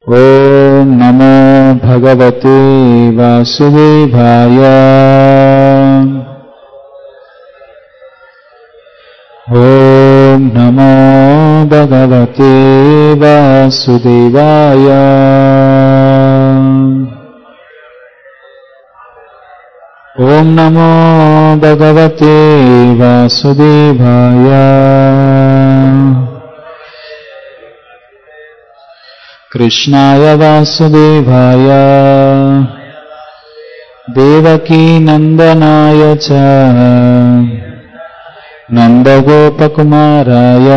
ॐ नमो भगवते वासुदेवाय ॐ नमो भगवते वासुदेवाय ॐ नमो भगवते वासुदेवाय कृष्णाय वासुदेवाय देवकीनन्दनाय च नन्दगोपकुमाराय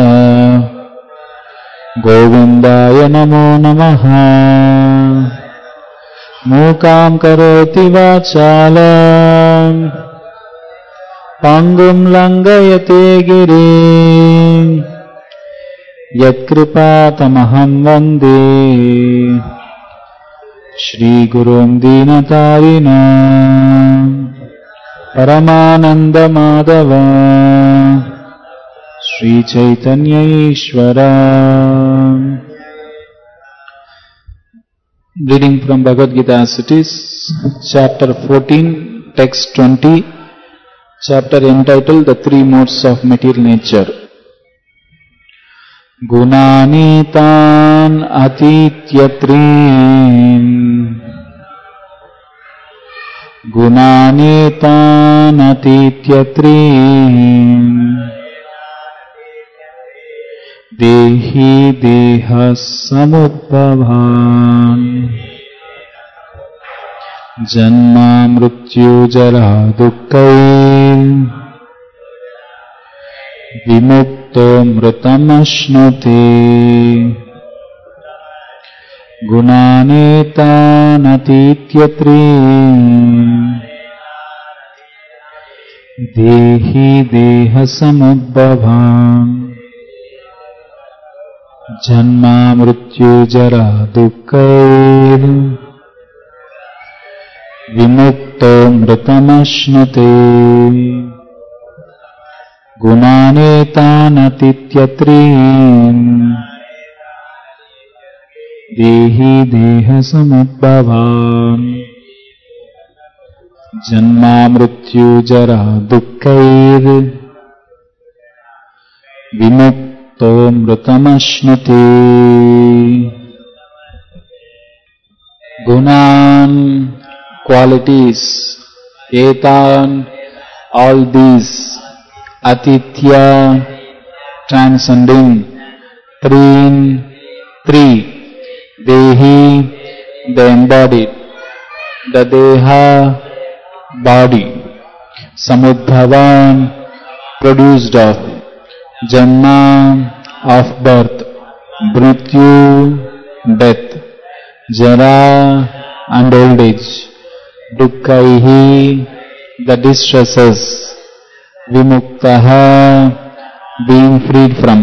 गोविन्दाय नमो नमः मूकां करोति वाचाल पङ्गुं लङ्घयते गिरिम् यत्कृपातमहं वन्दे श्रीगुरुं दीनतारिणा परमानन्दमाधव श्रीचैतन्य ईश्वरा Reading from Bhagavad Gita as it is, chapter 14, text 20, chapter entitled The Three Modes of Material Nature. गुणानीतान् अतीत्यत्रीन् गुणानीतान् अतीत्यत्रीन् देहि देहः समुद्भवान् जन्मा मृत्युजरा दुःखैः विमुक्तो मृतमश्नुते गुणानेतानतीत्यत्री देहि देहसमुद्भवान् जन्मा मृत्युजरा दुःखैर् विमुक्तो मृतमश्नुते गुणानेतानतीत्यत्रीन् देहि देहसमुद्भवान् जन्मा मृत्युजरा दुःखैर् विमुक्तो मृतमश्नुते गुणान् qualities etan all these atitya transcending treen three dehi the embodied the deha body samudbhavan produced of janma of birth mrityu death jara and old age dukkaihi the distresses vimuktaha being freed from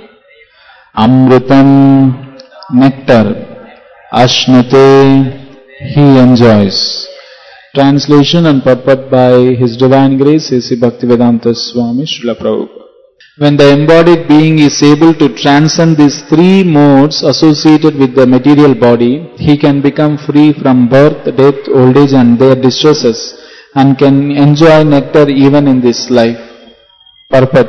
amritam nectar ashnute he enjoys translation and purport by his divine grace A.C. Bhaktivedanta Swami Srila Prabhupada when the embodied being is able to transcend these three modes associated with the material body, he can become free from birth, death, old age and their distresses and can enjoy nectar even in this life. Purport.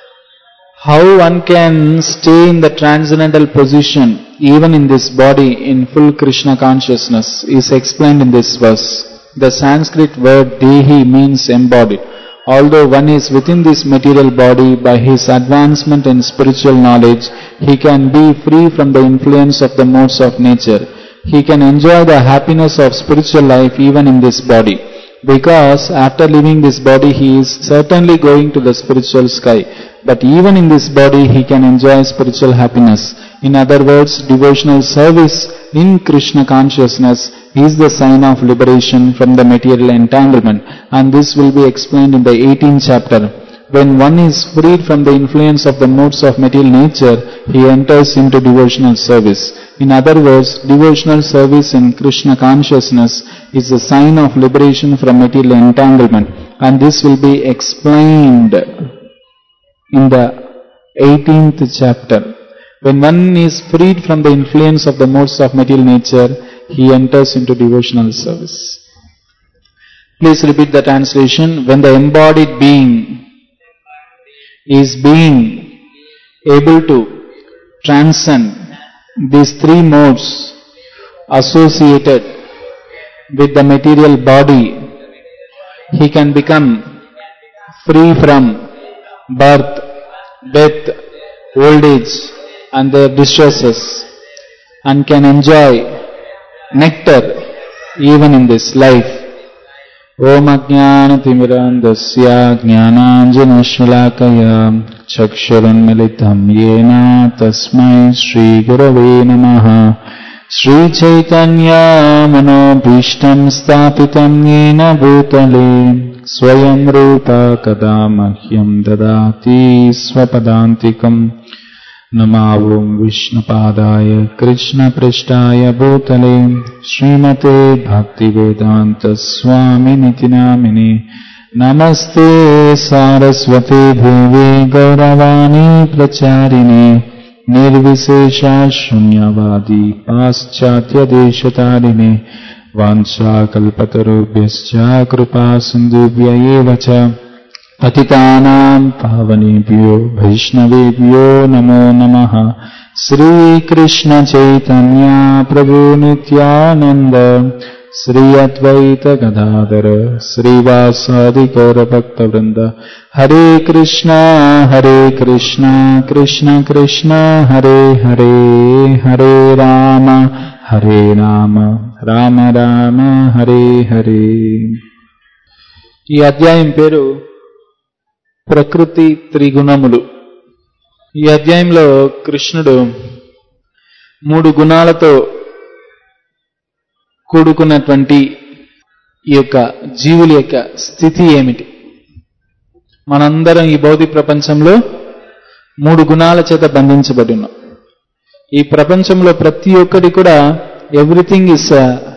How one can stay in the transcendental position even in this body in full Krishna consciousness is explained in this verse. The Sanskrit word dehi means embodied. Although one is within this material body, by his advancement in spiritual knowledge, he can be free from the influence of the modes of nature. He can enjoy the happiness of spiritual life even in this body. Because after leaving this body, he is certainly going to the spiritual sky. But even in this body, he can enjoy spiritual happiness. In other words, devotional service in Krishna consciousness is the sign of liberation from the material entanglement and this will be explained in the 18th chapter. When one is freed from the influence of the modes of material nature, he enters into devotional service. In other words, devotional service in Krishna consciousness is a sign of liberation from material entanglement and this will be explained in the 18th chapter. When one is freed from the influence of the modes of material nature, he enters into devotional service. Please repeat the translation. When the embodied being is being able to transcend these three modes associated with the material body, he can become free from birth, death, old age and their distresses and can enjoy nectar even in this life. ఓం అజ్ఞానతిమిరాంధస్య జ్ఞానాంజనశలాకయ చక్షురున్మిళితం ఏన తస్మై శ్రీగురవే నమః శ్రీచైతన్య మనోభీష్టం స్థాపితం येन భూతలే స్వయం రూప కదా మహ్యం దదాతి స్వపదాంతికం నమావం విష్ణుపాదాయ కృష్ణపృష్టాయ భూతలే శ్రీమతే Bhaktivedanta స్వామినితి nominee నమస్తే సారస్వతే దేవి గౌరవాణి ప్రచారిణి నిర్విశేష శూన్యవాది పాశ్చాత్యదేశతారిణి వాంఛాకల్పతరుభ్యశ్చ కృపా సింధుభ్య ఏవ చ పతితానాం పావనేభ్యో వైష్ణవేభ్యో నమో నమః శ్రీకృష్ణ చైతన్య ప్రభు నిత్యానంద శ్రీ అద్వైత గదాధర శ్రీవాసాది గౌర భక్త వృంద హరే కృష్ణ హరే కృష్ణ కృష్ణ కృష్ణ హరే హరే హరే రామ హరే రామ రామ రామ హరే హరే ఈ అధ్యాయం పేరు ప్రకృతి త్రిగుణములు ఈ అధ్యాయంలో కృష్ణుడు మూడు గుణాలతో కూడుకున్నటువంటి ఈ యొక్క జీవుల యొక్క స్థితి ఏమిటి మనందరం ఈ భౌతిక ప్రపంచంలో మూడు గుణాల చేత బంధించబడి ఉన్నాం ఈ ప్రపంచంలో ప్రతి ఒక్కటి కూడా everything is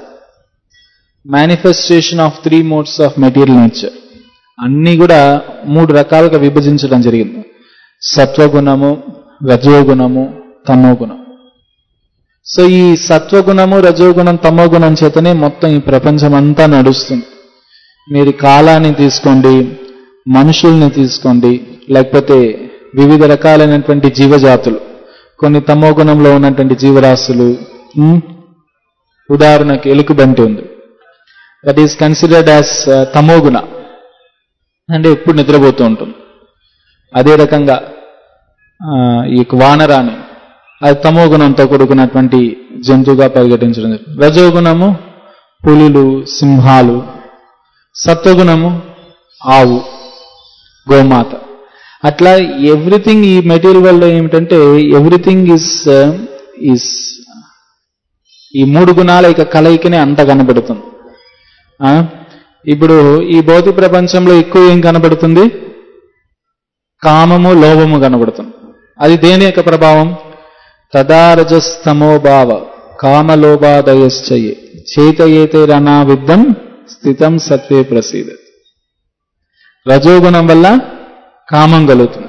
manifestation of three modes of material nature అన్నీ కూడా మూడు రకాలుగా విభజించడం జరిగింది సత్వగుణము రజోగుణము తమోగుణం సో ఈ సత్వగుణము రజోగుణం తమోగుణం చేతనే మొత్తం ఈ ప్రపంచం అంతా నడుస్తుంది మీరు కాలాన్ని తీసుకోండి మనుషుల్ని తీసుకోండి లేకపోతే వివిధ రకాలైనటువంటి జీవజాతులు కొన్ని తమోగుణంలో ఉన్నటువంటి జీవరాశులు ఉమ్, ఉదాహరణకి ఎలుకబంటి ఉంది దట్ ఈస్ కన్సిడర్డ్ యాజ్ తమోగుణ అంటే ఎప్పుడు నిద్రపోతూ ఉంటుంది అదే రకంగా ఆ, ఈ యొక్క వానరాని అది తమో గుణంతో కూడుకున్నటువంటి జంతువుగా పరిగణించడం జరుగుతుంది. రజోగుణము పులులు సింహాలు సత్వగుణము ఆవు గోమాత అట్లా ఎవ్రీథింగ్ ఈ మెటీరియల్ వల్ల ఏమిటంటే ఎవ్రీథింగ్ ఇస్ ఇస్ ఈ మూడు గుణాల యొక్క కలయికనే అంత కనబడుతుంది ఆ? ఇప్పుడు ఈ భౌతిక ప్రపంచంలో ఎక్కువ ఏం కనబడుతుంది కామము లోభము కనబడుతుంది అది దేని యొక్క ప్రభావం తదారజస్తమోభావ కామలోభాదయశ్చయే చేతయేతే రణావిద్ధం స్థితం సత్వే ప్రసీద రజోగుణం వల్ల కామం కలుగుతుంది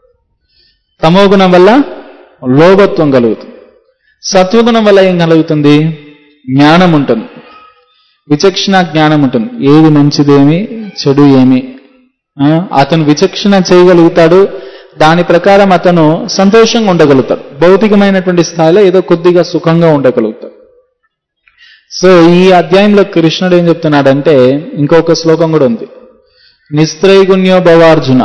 తమోగుణం వల్ల లోభత్వం కలుగుతుంది సత్వగుణం వల్ల ఏం కలుగుతుంది జ్ఞానం ఉంటుంది విచక్షణ జ్ఞానం ఉంటుంది ఏది మంచిదేమి చెడు ఏమి ఆ, అతను విచక్షణ చేయగలుగుతాడు దాని ప్రకారం అతను సంతోషంగా ఉండగలుగుతాడు భౌతికమైనటువంటి స్థాయిలో ఏదో కొద్దిగా సుఖంగా ఉండగలుగుతాడు సో ఈ అధ్యాయంలో కృష్ణుడు ఏం చెప్తున్నాడంటే ఇంకొక శ్లోకం కూడా ఉంది నిస్త్రైగుణ్యో భవార్జున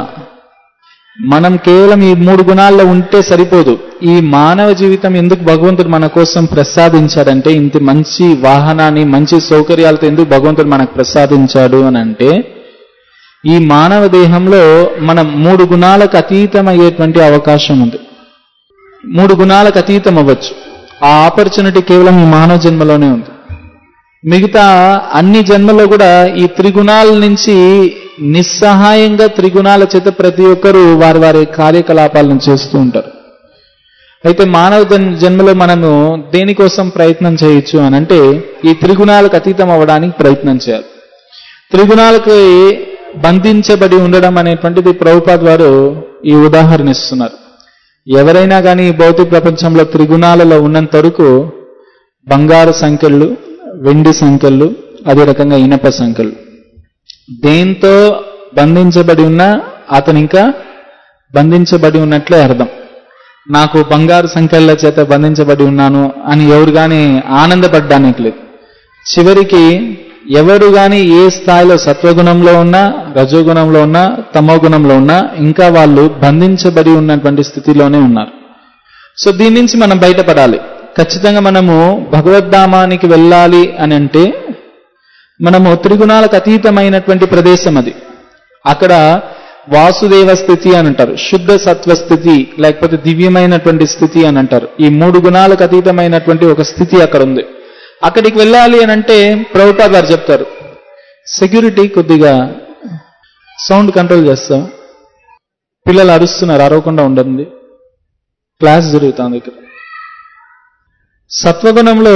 మనం కేవలం ఈ మూడు గుణాల్లో ఉంటే సరిపోదు ఈ మానవ జీవితం ఎందుకు భగవంతుడు మన కోసం ప్రసాదించాడంటే ఇంత మంచి వాహనాన్ని మంచి సౌకర్యాలతో ఎందుకు భగవంతుడు మనకు ప్రసాదించాడు అని అంటే ఈ మానవ దేహంలో మనం మూడు గుణాలకు అతీతం అయ్యేటువంటి అవకాశం ఉంది మూడు గుణాలకు అతీతం అవ్వచ్చు ఆ ఆపర్చునిటీ కేవలం ఈ మానవ జన్మలోనే ఉంది మిగతా అన్ని జన్మలో కూడా ఈ త్రిగుణాల నుంచి నిస్సహాయంగా త్రిగుణాల చేత ప్రతి ఒక్కరూ వారి వారి కార్యకలాపాలను చేస్తూ ఉంటారు అయితే మానవ జన్- జన్మలో మనము దేనికోసం ప్రయత్నం చేయొచ్చు అని అంటే ఈ త్రిగుణాలకు అతీతం అవ్వడానికి ప్రయత్నం చేయాలి త్రిగుణాలకు బంధించబడి ఉండడం అనేటువంటిది ప్రభుపాద్ వారు ఈ ఉదాహరణ ఇస్తున్నారు ఎవరైనా కానీ ఈ భౌతిక ప్రపంచంలో త్రిగుణాలలో ఉన్నంత వరకు బంగారు సంఖ్యలు వెండి సంఖ్యలు అదే రకంగా ఇనప సంఖ్యలు దేంతో బంధించబడి ఉన్నా అతను ఇంకా బంధించబడి ఉన్నట్లే అర్థం నాకు బంగారు సంఖ్యల చేత బంధించబడి ఉన్నాను అని ఎవరు కానీ ఆనందపడ్డానికి లేదు చివరికి ఎవరు కానీ ఏ స్థాయిలో సత్వగుణంలో ఉన్నా రజోగుణంలో ఉన్నా తమోగుణంలో ఉన్నా ఇంకా వాళ్ళు బంధించబడి ఉన్నటువంటి స్థితిలోనే ఉన్నారు సో దీని నుంచి మనం బయటపడాలి ఖచ్చితంగా మనము భగవద్ధామానికి వెళ్ళాలి అని అంటే మనము త్రిగుణాలకు అతీతమైనటువంటి ప్రదేశం అది అక్కడ వాసుదేవ స్థితి అని అంటారు శుద్ధ సత్వ స్థితి లేకపోతే దివ్యమైనటువంటి స్థితి అని అంటారు ఈ మూడు గుణాలకు అతీతమైనటువంటి ఒక స్థితి అక్కడ ఉంది అక్కడికి వెళ్ళాలి అని అంటే ప్రభుపాద్ గారు చెప్తారు సెక్యూరిటీ కొద్దిగా సౌండ్ కంట్రోల్ చేస్తాం పిల్లలు అరుస్తున్నారు అరవకుండా ఉండండి క్లాస్ జరుగుతుంది ఇక్కడ సత్వగుణంలో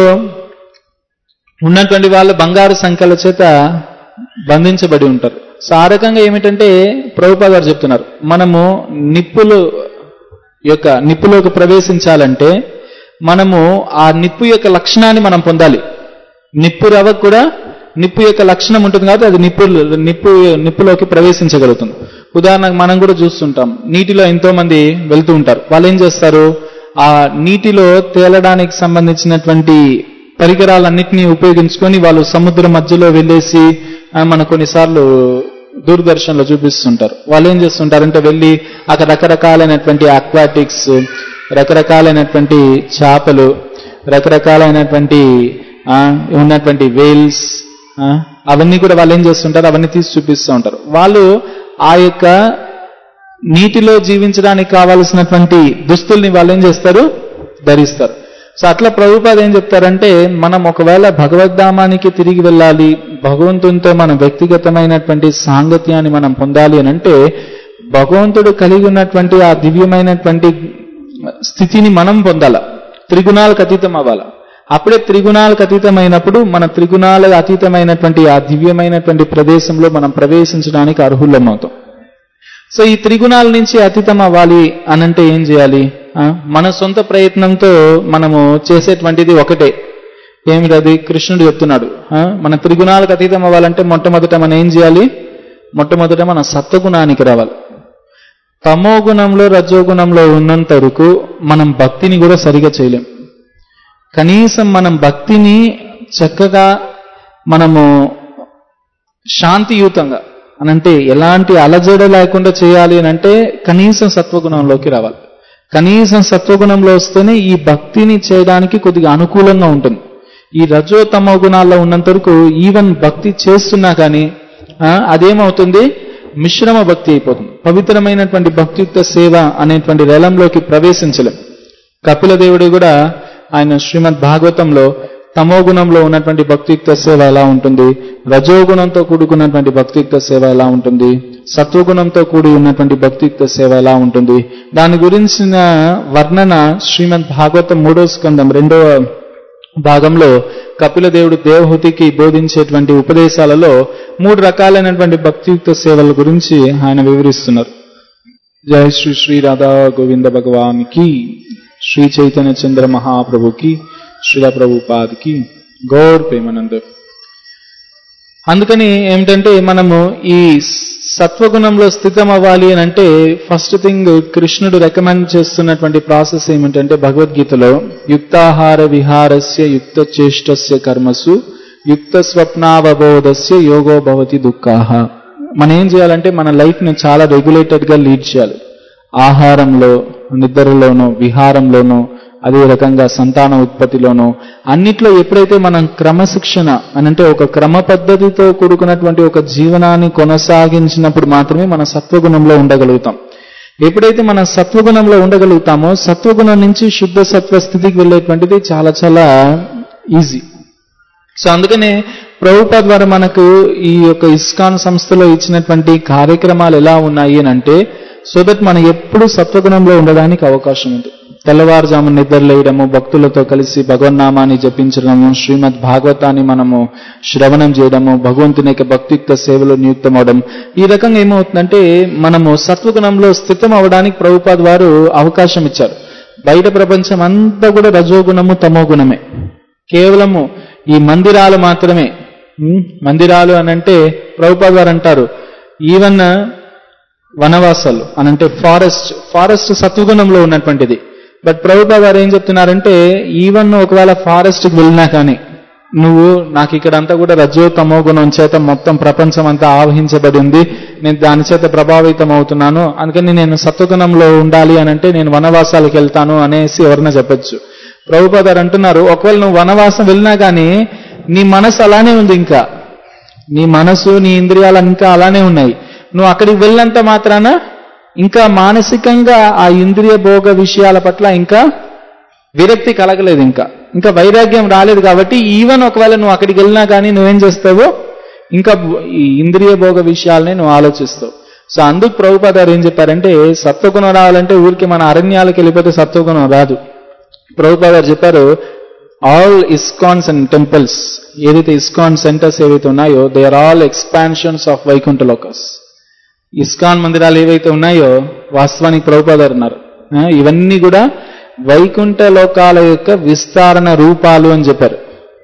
ఉన్నటువంటి వాళ్ళు బంగారు సంఖ్యల చేత బంధించబడి ఉంటారు సో ఆ రకంగా ఏమిటంటే ప్రభుపా గారు చెప్తున్నారు మనము నిప్పులు యొక్క నిప్పులోకి ప్రవేశించాలంటే మనము ఆ నిప్పు యొక్క లక్షణాన్ని మనం పొందాలి నిప్పు రవ కూడా నిప్పు యొక్క లక్షణం ఉంటుంది కాబట్టి అది నిప్పు నిప్పు నిప్పులోకి ప్రవేశించగలుగుతుంది ఉదాహరణకు మనం కూడా చూస్తుంటాం నీటిలో ఎంతో మంది వెళ్తూ ఉంటారు వాళ్ళు ఏం చేస్తారు ఆ నీటిలో తేలడానికి సంబంధించినటువంటి పరికరాలన్నింటినీ ఉపయోగించుకొని వాళ్ళు సముద్రం మధ్యలో వెళ్ళేసి ఆ, మన కొన్నిసార్లు దూరదర్శన్లో చూపిస్తుంటారు వాళ్ళు ఏం చేస్తుంటారంటే వెళ్ళి అక్కడ రకరకాలైనటువంటి అక్వాటిక్స్ రకరకాలైనటువంటి చేపలు రకరకాలైనటువంటి ఆ, ఉన్నటువంటి వేల్స్ అవన్నీ కూడా వాళ్ళు ఏం చేస్తుంటారు అవన్నీ తీసి చూపిస్తూ ఉంటారు వాళ్ళు ఆ యొక్క నీటిలో జీవించడానికి కావలసినటువంటి దుస్తుల్ని వాళ్ళు ఏం చేస్తారు ధరిస్తారు సో అట్లా ప్రభుపాద ఏం చెప్తారంటే మనం ఒకవేళ భగవద్ధామానికి తిరిగి వెళ్ళాలి భగవంతునితో మన వ్యక్తిగతమైనటువంటి సాంగత్యాన్ని మనం పొందాలి అని అంటే భగవంతుడు కలిగి ఉన్నటువంటి ఆ దివ్యమైనటువంటి స్థితిని మనం పొందాల త్రిగుణాలకు అతీతం అవ్వాల అప్పుడే త్రిగుణాలకు అతీతమైనప్పుడు మన త్రిగుణాలకు అతీతమైనటువంటి ఆ దివ్యమైనటువంటి ప్రదేశంలో మనం ప్రవేశించడానికి అర్హులమవుతాం సో ఈ త్రిగుణాల నుంచి అతీతం అవ్వాలి అనంటే ఏం చేయాలి ఆ, మన సొంత ప్రయత్నంతో మనము చేసేటువంటిది ఒకటే ఏమిటది కృష్ణుడు చెప్తున్నాడు ఆ, మన త్రిగుణాలకు అతీతం అవ్వాలంటే మొట్టమొదట మనం ఏం చేయాలి మొట్టమొదట మన సత్వగుణానికి రావాలి తమో గుణంలో రజోగుణంలో ఉన్నంత వరకు మనం భక్తిని కూడా సరిగా చేయలేం కనీసం మనం భక్తిని చక్కగా మనము శాంతియుతంగా అనంటే ఎలాంటి అలజడ లేకుండా చేయాలి అని అంటే కనీసం సత్వగుణంలోకి రావాలి కనీసం సత్వగుణంలో వస్తేనే ఈ భక్తిని చేయడానికి కొద్దిగా అనుకూలంగా ఉంటుంది ఈ రజో తమో గుణాల్లో ఉన్నంత వరకు ఈవెన్ భక్తి చేస్తున్నా కానీ ఆ, అదేమవుతుంది మిశ్రమ భక్తి అయిపోతుంది పవిత్రమైనటువంటి భక్తియుక్త సేవ అనేటువంటి రేలంలోకి ప్రవేశించలేం కపిల దేవుడు కూడా ఆయన శ్రీమద్ భాగవతంలో తమో గుణంలో ఉన్నటువంటి భక్తియుక్త సేవ ఎలా ఉంటుంది రజోగుణంతో కూడుకున్నటువంటి భక్తియుక్త సేవ ఎలా ఉంటుంది సత్వగుణంతో కూడి ఉన్నటువంటి భక్తియుక్త సేవ ఎలా ఉంటుంది దాని గురించిన వర్ణన శ్రీమద్ భాగవతం మూడో స్కందం రెండవ భాగంలో కపిల దేవుడు దేవహుతికి బోధించేటువంటి ఉపదేశాలలో మూడు రకాలైనటువంటి భక్తియుక్త సేవల గురించి ఆయన వివరిస్తున్నారు జయ శ్రీ శ్రీ రాధా గోవింద భగవాన్ కి శ్రీ చైతన్య చంద్ర మహాప్రభుకి శ్రీల ప్రభుపాదికి గౌర్ ప్రేమానంద అందుకని ఏమిటంటే మనము ఈ సత్వగుణంలో స్థితం అవ్వాలి అని అంటే ఫస్ట్ థింగ్ కృష్ణుడు రికమెండ్ చేస్తున్నటువంటి ప్రాసెస్ ఏమిటంటే భగవద్గీతలో యుక్తాహార విహారస్య యుక్త చేష్టస్య కర్మసు యుక్త స్వప్నావబోధస్య యోగో భవతి దుఃఖాహ మనం ఏం చేయాలంటే మన లైఫ్ ని చాలా రెగ్యులేటెడ్ గా లీడ్ చేయాలి ఆహారంలో నిద్రలోనూ విహారంలోనూ అదే రకంగా సంతాన ఉత్పత్తిలోనూ అన్నిట్లో ఎప్పుడైతే మనం క్రమశిక్షణ అనంటే ఒక క్రమ పద్ధతితో కూడుకున్నటువంటి ఒక జీవనాన్ని కొనసాగించినప్పుడు మాత్రమే మన సత్వగుణంలో ఉండగలుగుతాం ఎప్పుడైతే మనం సత్వగుణంలో ఉండగలుగుతామో సత్వగుణం నుంచి శుద్ధ సత్వ స్థితికి వెళ్ళేటువంటిది చాలా చాలా ఈజీ సో అందుకనే ప్రభుత్వ ద్వారా మనకు ఈ యొక్క ఇస్కాన్ సంస్థలో ఇచ్చినటువంటి కార్యక్రమాలు ఎలా ఉన్నాయి అని అంటే సో దట్ మనం ఎప్పుడు సత్వగుణంలో ఉండడానికి అవకాశం ఉంది తెల్లవారుజాము నిద్రలేయడము భక్తులతో కలిసి భగవన్నామాన్ని జపించడము శ్రీమద్ భాగవతాన్ని మనము శ్రవణం చేయడము భగవంతుని యొక్క భక్తియుక్త సేవలో నియుక్తమవడం ఈ రకంగా ఏమవుతుందంటే మనము సత్వగుణంలో స్థితం అవడానికి ప్రభుపాద్ వారు అవకాశం ఇచ్చారు బయట ప్రపంచం అంతా కూడా రజోగుణము తమో గుణమే కేవలము ఈ మందిరాలు మాత్రమే ఉమ్, మందిరాలు అని అంటే ప్రభుపాద్ వారు అంటారు ఈవెన్ వనవాసాలు అని అంటే ఫారెస్ట్ ఫారెస్ట్ సత్వగుణంలో ఉన్నటువంటిది బట్ ప్రభుపాద్ వారు ఏం చెప్తున్నారంటే ఈవెన్ ఒకవేళ ఫారెస్ట్కి వెళ్ళినా కానీ నువ్వు నాకు ఇక్కడ అంతా కూడా రజో తమో గుణం చేత మొత్తం ప్రపంచం అంతా ఆవహించబడి ఉంది నేను దాని చేత ప్రభావితం అవుతున్నాను అందుకని నేను సత్వగుణంలో ఉండాలి అని అంటే నేను వనవాసాలకు వెళ్తాను అనేసి ఎవరైనా చెప్పొచ్చు ప్రభుపాద్ గారు అంటున్నారు ఒకవేళ నువ్వు వనవాసం వెళ్ళినా కానీ నీ మనసు అలానే ఉంది ఇంకా నీ మనసు నీ ఇంద్రియాలు ఇంకా అలానే ఉన్నాయి నువ్వు అక్కడికి వెళ్ళినంత మాత్రాన ఇంకా మానసికంగా ఆ ఇంద్రియ భోగ విషయాల పట్ల ఇంకా విరక్తి కలగలేదు ఇంకా ఇంకా వైరాగ్యం రాలేదు కాబట్టి ఈవెన్ ఒకవేళ నువ్వు అక్కడికి వెళ్ళినా కానీ నువ్వేం చేస్తావు ఇంకా ఈ ఇంద్రియ భోగ విషయాలనే నువ్వు ఆలోచిస్తావు సో అందుకు ప్రభుపాద గారు ఏం చెప్పారంటే సత్వగుణం రావాలంటే ఊరికి మన అరణ్యాలకు వెళ్ళిపోతే సత్వగుణం రాదు ప్రభుపాద గారు చెప్పారు ఆల్ ఇస్కాన్స్ అండ్ టెంపుల్స్ ఏదైతే ఇస్కాన్ సెంటర్స్ ఏవైతే ఉన్నాయో they are all expansions of Vaikuntha లోకస్ ఇస్కాన్ మందిరాలు ఏవైతే ఉన్నాయో వాస్తవానికి ప్రభుపాద గారు ఉన్నారు ఆ, ఇవన్నీ కూడా వైకుంఠ లోకాల యొక్క విస్తారణ రూపాలు అని చెప్పారు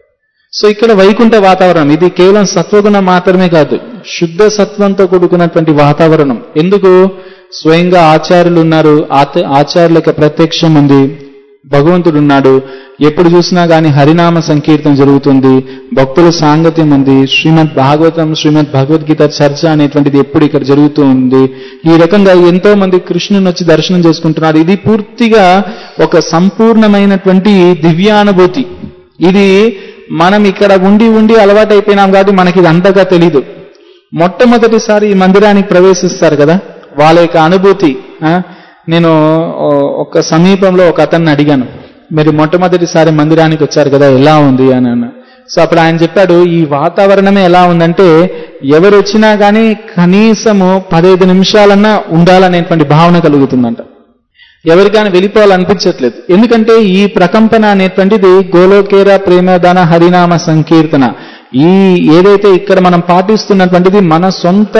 సో ఇక్కడ వైకుంఠ వాతావరణం ఇది కేవలం సత్వగుణం మాత్రమే కాదు శుద్ధ సత్వంతో కూడుకున్నటువంటి వాతావరణం ఎందుకు స్వయంగా ఆచార్యులు ఉన్నారు ఆత- ఆచార్యుల యొక్క ప్రత్యక్షం ఉంది భగవంతుడు ఉన్నాడు ఎప్పుడు చూసినా గాని హరినామ సంకీర్తన జరుగుతుంది భక్తుల సాంగత్యం ఉంది శ్రీమద్ భాగవతం శ్రీమద్ భగవద్గీత చర్చ అనేటువంటిది ఎప్పుడు ఇక్కడ జరుగుతూ ఉంది ఈ రకంగా ఎంతో మంది కృష్ణుని వచ్చి దర్శనం చేసుకుంటున్నారు ఇది పూర్తిగా ఒక సంపూర్ణమైనటువంటి దివ్యానుభూతి ఇది మనం ఇక్కడ ఉండి ఉండి అలవాటు అయిపోయినాం కాబట్టి మనకి ఇది అంతగా తెలీదు మొట్టమొదటిసారి ఈ మందిరానికి ప్రవేశిస్తారు కదా వాళ్ళ యొక్క అనుభూతి ఆ, నేను ఓ, ఒక సమీపంలో ఒక అతన్ని అడిగాను మీరు మొట్టమొదటిసారి మందిరానికి వచ్చారు కదా ఎలా ఉంది అని అన్న సో అప్పుడు ఆయన చెప్పాడు ఈ వాతావరణమే ఎలా ఉందంటే ఎవరు వచ్చినా కానీ కనీసము పదహైదు నిమిషాలన్నా ఉండాలనేటువంటి భావన కలుగుతుందంట ఎవరికైనా వెళ్ళిపోవాలనిపించట్లేదు ఎందుకంటే ఈ ప్రకంపన అనేటువంటిది గోలోకేర ప్రేమదాన హరినామ సంకీర్తన ఈ ఏదైతే ఇక్కడ మనం పాటిస్తున్నటువంటిది మన సొంత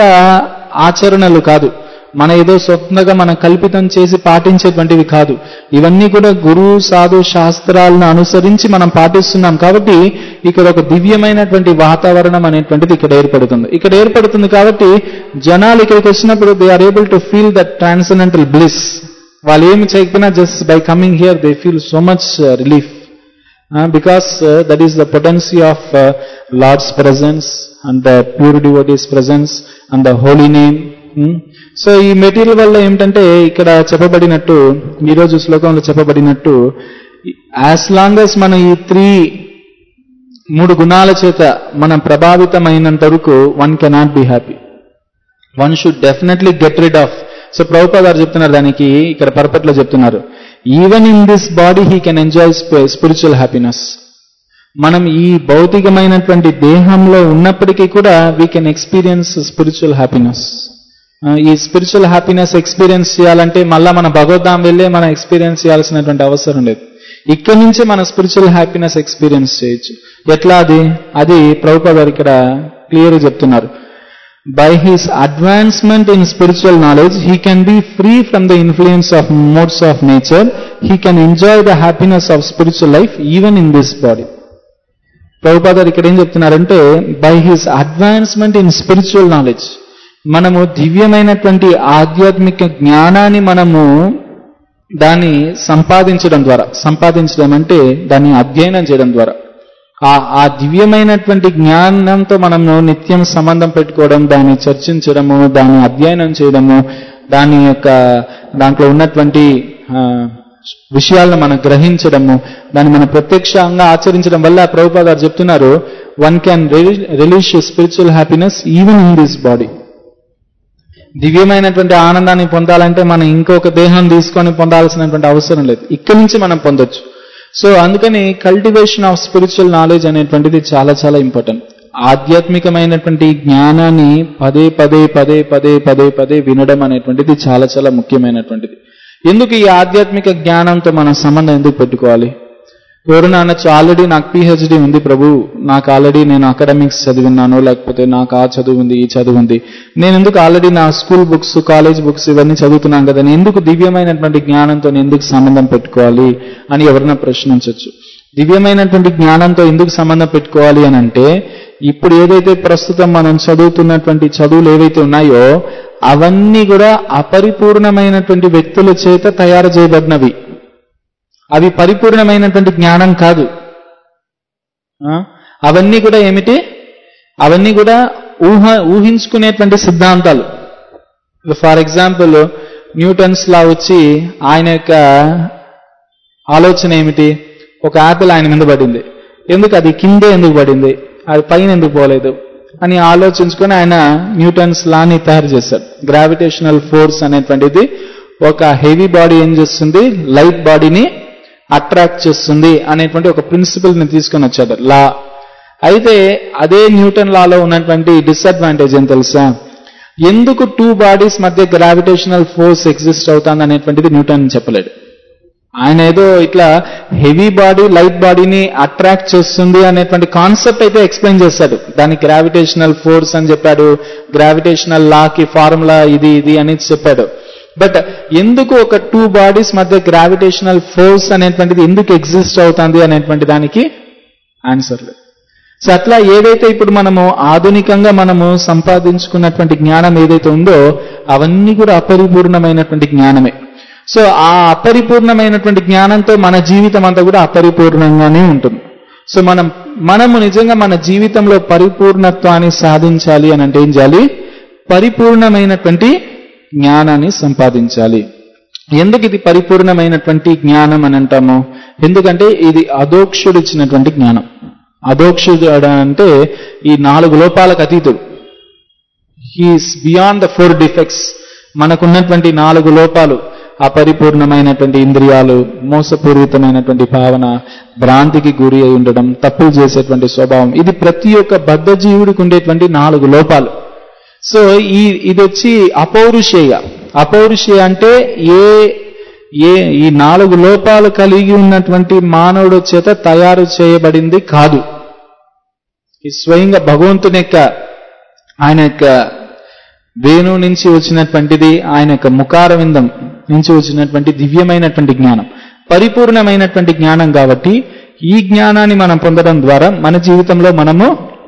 ఆచరణలు కాదు మన ఏదో సొంతంగా మనం కల్పితం చేసి పాటించేటువంటివి కాదు ఇవన్నీ కూడా గురువు సాధు శాస్త్రాలను అనుసరించి మనం పాటిస్తున్నాం కాబట్టి ఇక్కడ ఒక దివ్యమైనటువంటి వాతావరణం అనేటువంటిది ఇక్కడ ఏర్పడుతుంది ఇక్కడ ఏర్పడుతుంది కాబట్టి జనాలు ఇక్కడికి వచ్చినప్పుడు they are able to feel that transcendental bliss వాళ్ళు ఏమి చేయకపోయినా just by coming here they feel so much relief because that is the potency of Lord's presence and the pure devotees presence and the holy name so ఈ material వల్ల ఏమిటంటే ఇక్కడ చెప్పబడినట్టు ఈరోజు శ్లోకంలో చెప్పబడినట్టు as long as మనం ఈ three మూడు గుణాల చేత మనం ప్రభావితమైనంత వరకు one cannot be happy one should definitely get rid of so Prabhupada గారు చెప్తున్నారు దానికి ఇక్కడ పర్పట్లో చెప్తున్నారు even in this body he can enjoy spiritual happiness మనం ఈ భౌతికమైనటువంటి దేహంలో ఉన్నప్పటికీ కూడా we can experience spiritual happiness ఈ స్పిరిచువల్ హ్యాపీనెస్ ఎక్స్పీరియన్స్ చేయాలంటే మళ్ళా మన భగవద్ధాం వెళ్ళే మనం ఎక్స్పీరియన్స్ చేయాల్సినటువంటి అవసరం లేదు ఇక్కడి నుంచే మన స్పిరిచువల్ హ్యాపీనెస్ ఎక్స్పీరియన్స్ చేయొచ్చు ఎట్లా అది అది ప్రభుపా గారు ఇక్కడ క్లియర్ చెప్తున్నారు by his advancement in spiritual knowledge, he can be free from the influence of modes of nature. He can enjoy the happiness of spiritual life even in this body. ప్రభుపాదారు ఇక్కడ ఏం చెప్తున్నారంటే by his advancement in spiritual knowledge మనము దివ్యమైనటువంటి ఆధ్యాత్మిక జ్ఞానాన్ని మనము దాన్ని సంపాదించడం ద్వారా సంపాదించడం అంటే దాన్ని అధ్యయనం చేయడం ద్వారా ఆ ఆ దివ్యమైనటువంటి జ్ఞానంతో మనము నిత్యం సంబంధం పెట్టుకోవడం దాన్ని చర్చించడము దాన్ని అధ్యయనం చేయడము దాని యొక్క దాంట్లో ఉన్నటువంటి ఆ, విషయాలను మనం గ్రహించడము దాన్ని మనం ప్రత్యక్షంగా ఆచరించడం వల్ల ప్రభుపాద గారు చెప్తున్నారు one can release spiritual happiness even in this body దివ్యమైనటువంటి ఆనందాన్ని పొందాలంటే మనం ఇంకొక దేహం తీసుకొని పొందాల్సినటువంటి అవసరం లేదు ఇక్కడి నుంచి మనం పొందొచ్చు సో అందుకని కల్టివేషన్ ఆఫ్ స్పిరిచువల్ నాలెడ్జ్ అనేటువంటిది చాలా చాలా ఇంపార్టెంట్ ఆధ్యాత్మికమైనటువంటి జ్ఞానాన్ని పదే పదే పదే పదే పదే పదే వినడం అనేటువంటిది చాలా చాలా ముఖ్యమైనటువంటిది ఎందుకు ఈ ఆధ్యాత్మిక జ్ఞానంతో మనం సంబంధం ఎందుకు పెట్టుకోవాలి ఎవరైనా అనొచ్చు ఆల్రెడీ నాకు పిహెచ్డి ఉంది ప్రభు నాకు ఆల్రెడీ నేను అకాడమిక్స్ చదివినాను లేకపోతే నాకు ఆ చదువు ఉంది ఈ చదువు ఉంది నేను ఎందుకు ఆల్రెడీ నా స్కూల్ బుక్స్ కాలేజ్ బుక్స్ ఇవన్నీ చదువుతున్నాను కదా నేను ఎందుకు దివ్యమైనటువంటి జ్ఞానంతో నేను ఎందుకు సంబంధం పెట్టుకోవాలి అని ఎవరైనా ప్రశ్నించవచ్చు దివ్యమైనటువంటి జ్ఞానంతో ఎందుకు సంబంధం పెట్టుకోవాలి అని అంటే ఇప్పుడు ఏదైతే ప్రస్తుతం మనం చదువుతున్నటువంటి చదువులు ఏవైతే ఉన్నాయో అవన్నీ కూడా అపరిపూర్ణమైనటువంటి వ్యక్తుల చేత తయారు చేయబడినవి అవి పరిపూర్ణమైనటువంటి జ్ఞానం కాదు ఆ? అవన్నీ కూడా ఏమిటి అవన్నీ కూడా ఊహ ఊహించుకునేటువంటి సిద్ధాంతాలు ఫర్ ఎగ్జాంపుల్ న్యూటన్స్ లా వచ్చి ఆయన యొక్క ఆలోచన ఏమిటి ఒక యాపిల్ ఆయన మీద పడింది ఎందుకు అది కిందే ఎందుకు పడింది అది పైన ఎందుకు పోలేదు అని ఆలోచించుకొని ఆయన న్యూటన్స్ లాని తయారు చేశాడు గ్రావిటేషనల్ ఫోర్స్ అనేటువంటిది ఒక హెవీ బాడీ ఏం చేస్తుంది లైట్ బాడీని అట్రాక్ట్ చేస్తుంది అనేటువంటి ఒక ప్రిన్సిపల్ ని తీసుకొని వచ్చాడు లా అయితే అదే న్యూటన్ లాలో ఉన్నటువంటి డిసడ్వాంటేజ్ ఏం తెలుసా ఎందుకు టూ బాడీస్ మధ్య గ్రావిటేషనల్ ఫోర్స్ ఎగ్జిస్ట్ అవుతుంది అనేటువంటిది న్యూటన్ చెప్పలేడు ఆయన ఏదో ఇట్లా హెవీ బాడీ లైట్ బాడీని అట్రాక్ట్ చేస్తుంది అనేటువంటి కాన్సెప్ట్ అయితే ఎక్స్ప్లెయిన్ చేశాడు దాని గ్రావిటేషనల్ ఫోర్స్ అని చెప్పాడు గ్రావిటేషనల్ లాకి ఫార్ములా ఇది ఇది అని చెప్పాడు బట్ ఎందుకు ఒక టూ బాడీస్ మధ్య గ్రావిటేషనల్ ఫోర్స్ అనేటువంటిది ఎందుకు ఎగ్జిస్ట్ అవుతుంది అనేటువంటి దానికి ఆన్సర్ లేదు సో అట్లా ఏదైతే ఇప్పుడు మనము ఆధునికంగా మనము సంపాదించుకున్నటువంటి జ్ఞానం ఏదైతే ఉందో అవన్నీ కూడా అపరిపూర్ణమైనటువంటి జ్ఞానమే సో ఆ అపరిపూర్ణమైనటువంటి జ్ఞానంతో మన జీవితం అంతా కూడా అపరిపూర్ణంగానే ఉంటుంది సో మనం మనము నిజంగా మన జీవితంలో పరిపూర్ణత్వాన్ని సాధించాలి అని అంటే ఏం చేయాలి పరిపూర్ణమైనటువంటి జ్ఞానాన్ని సంపాదించాలి ఎందుకు ఇది పరిపూర్ణమైనటువంటి జ్ఞానం అని అంటాము ఎందుకంటే ఇది అదోక్షుడు ఇచ్చినటువంటి జ్ఞానం అదోక్షుడు అంటే ఈ నాలుగు లోపాలకు అతీతుడు he's beyond the four defects మనకున్నటువంటి నాలుగు లోపాలు అపరిపూర్ణమైనటువంటి ఇంద్రియాలు మోసపూరితమైనటువంటి భావన భ్రాంతికి గురి అయి ఉండడం తప్పులు చేసేటువంటి స్వభావం ఇది ప్రతి ఒక్క బద్ధ జీవుడికి ఉండేటువంటి నాలుగు లోపాలు సో ఈ ఇది వచ్చి అపౌరుషేయ అపౌరుషేయ అంటే ఏ ఏ ఈ నాలుగు లోపాలు కలిగి ఉన్నటువంటి మానవుడు చేత తయారు చేయబడింది కాదు ఈ స్వయంగా భగవంతుని యొక్క ఆయన యొక్క వేణు నుంచి వచ్చినటువంటిది ఆయన యొక్క ముఖారవిందం నుంచి వచ్చినటువంటి దివ్యమైనటువంటి జ్ఞానం పరిపూర్ణమైనటువంటి జ్ఞానం కాబట్టి ఈ జ్ఞానాన్ని మనం పొందడం ద్వారా మన జీవితంలో మనము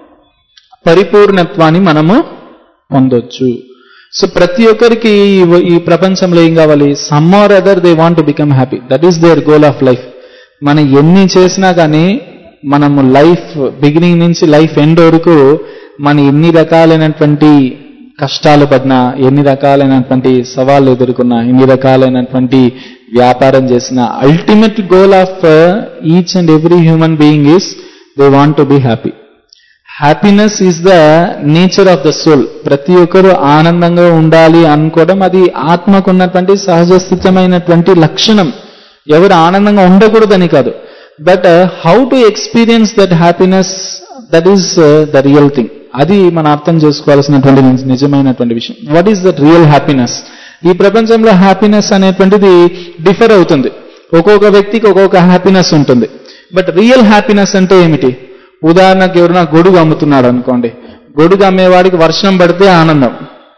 పరిపూర్ణత్వాన్ని మనము పొందొచ్చు సో ప్రతి ఒక్కరికి ఈ- ఈ ప్రపంచంలో ఏం కావాలి some or other they want to become happy that is their goal of life మనం ఎన్ని చేసినా కానీ మనము లైఫ్ బిగినింగ్ నుంచి లైఫ్ ఎండ్ వరకు మన ఎన్ని రకాలైనటువంటి కష్టాలు పడినా ఎన్ని రకాలైనటువంటి సవాళ్ళు ఎదుర్కొన్నా ఎన్ని రకాలైనటువంటి వ్యాపారం చేసినా ultimate goal of each and every human being is they want to be happy happiness is the nature of the soul ప్రతి ఒక్కరూ ఆనందంగా ఉండాలి అనుకోవడం అది ఆత్మకు ఉన్నటువంటి సహజస్థితమైనటువంటి లక్షణం ఎవరు ఆనందంగా ఉండకూడదని కాదు but how to experience that happiness that is the real thing అది మనం అర్థం చేసుకోవాల్సినటువంటి నిజ- నిజమైనటువంటి విషయం what is that real happiness ఈ ప్రపంచంలో హ్యాపీనెస్ అనేటువంటిది డిఫర్ అవుతుంది ఒక్కొక్క వ్యక్తికి ఒక్కొక్క హ్యాపీనెస్ ఉంటుంది బట్ రియల్ హ్యాపీనెస్ అంటే ఏమిటి ఉదాహరణకు ఎవరైనా గొడుగు అమ్ముతున్నాడు అనుకోండి గొడుగు అమ్మేవాడికి వర్షం పడితే ఆనందం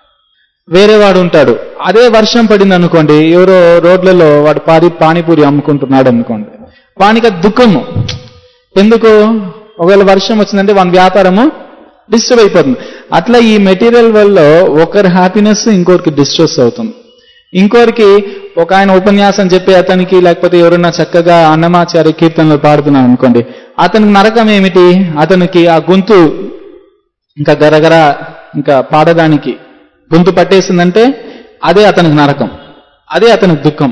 వేరే వాడు ఉంటాడు అదే వర్షం పడింది అనుకోండి ఎవరో రోడ్లలో వాడు పారి పానీపూరి అమ్ముకుంటున్నాడు అనుకోండి వానికి అది దుఃఖము ఎందుకు ఒకవేళ వర్షం వచ్చిందంటే వాని వ్యాపారము డిస్టర్బ్ అయిపోతుంది అట్లా ఈ మెటీరియల్ వల్ల ఒకరి హ్యాపీనెస్ ఇంకొకరికి డిస్ట్రెస్ అవుతుంది ఇంకొకరికి ఒక ఆయన ఉపన్యాసం చెప్పి అతనికి లేకపోతే ఎవరైనా చక్కగా అన్నమాచార్య కీర్తనలు పాడుతున్నాడు అనుకోండి అతనికి నరకం ఏమిటి అతనికి ఆ గొంతు ఇంకా గరగర ఇంకా పాడడానికి గొంతు పట్టేసిందంటే అదే అతనికి నరకం అదే అతనికి దుఃఖం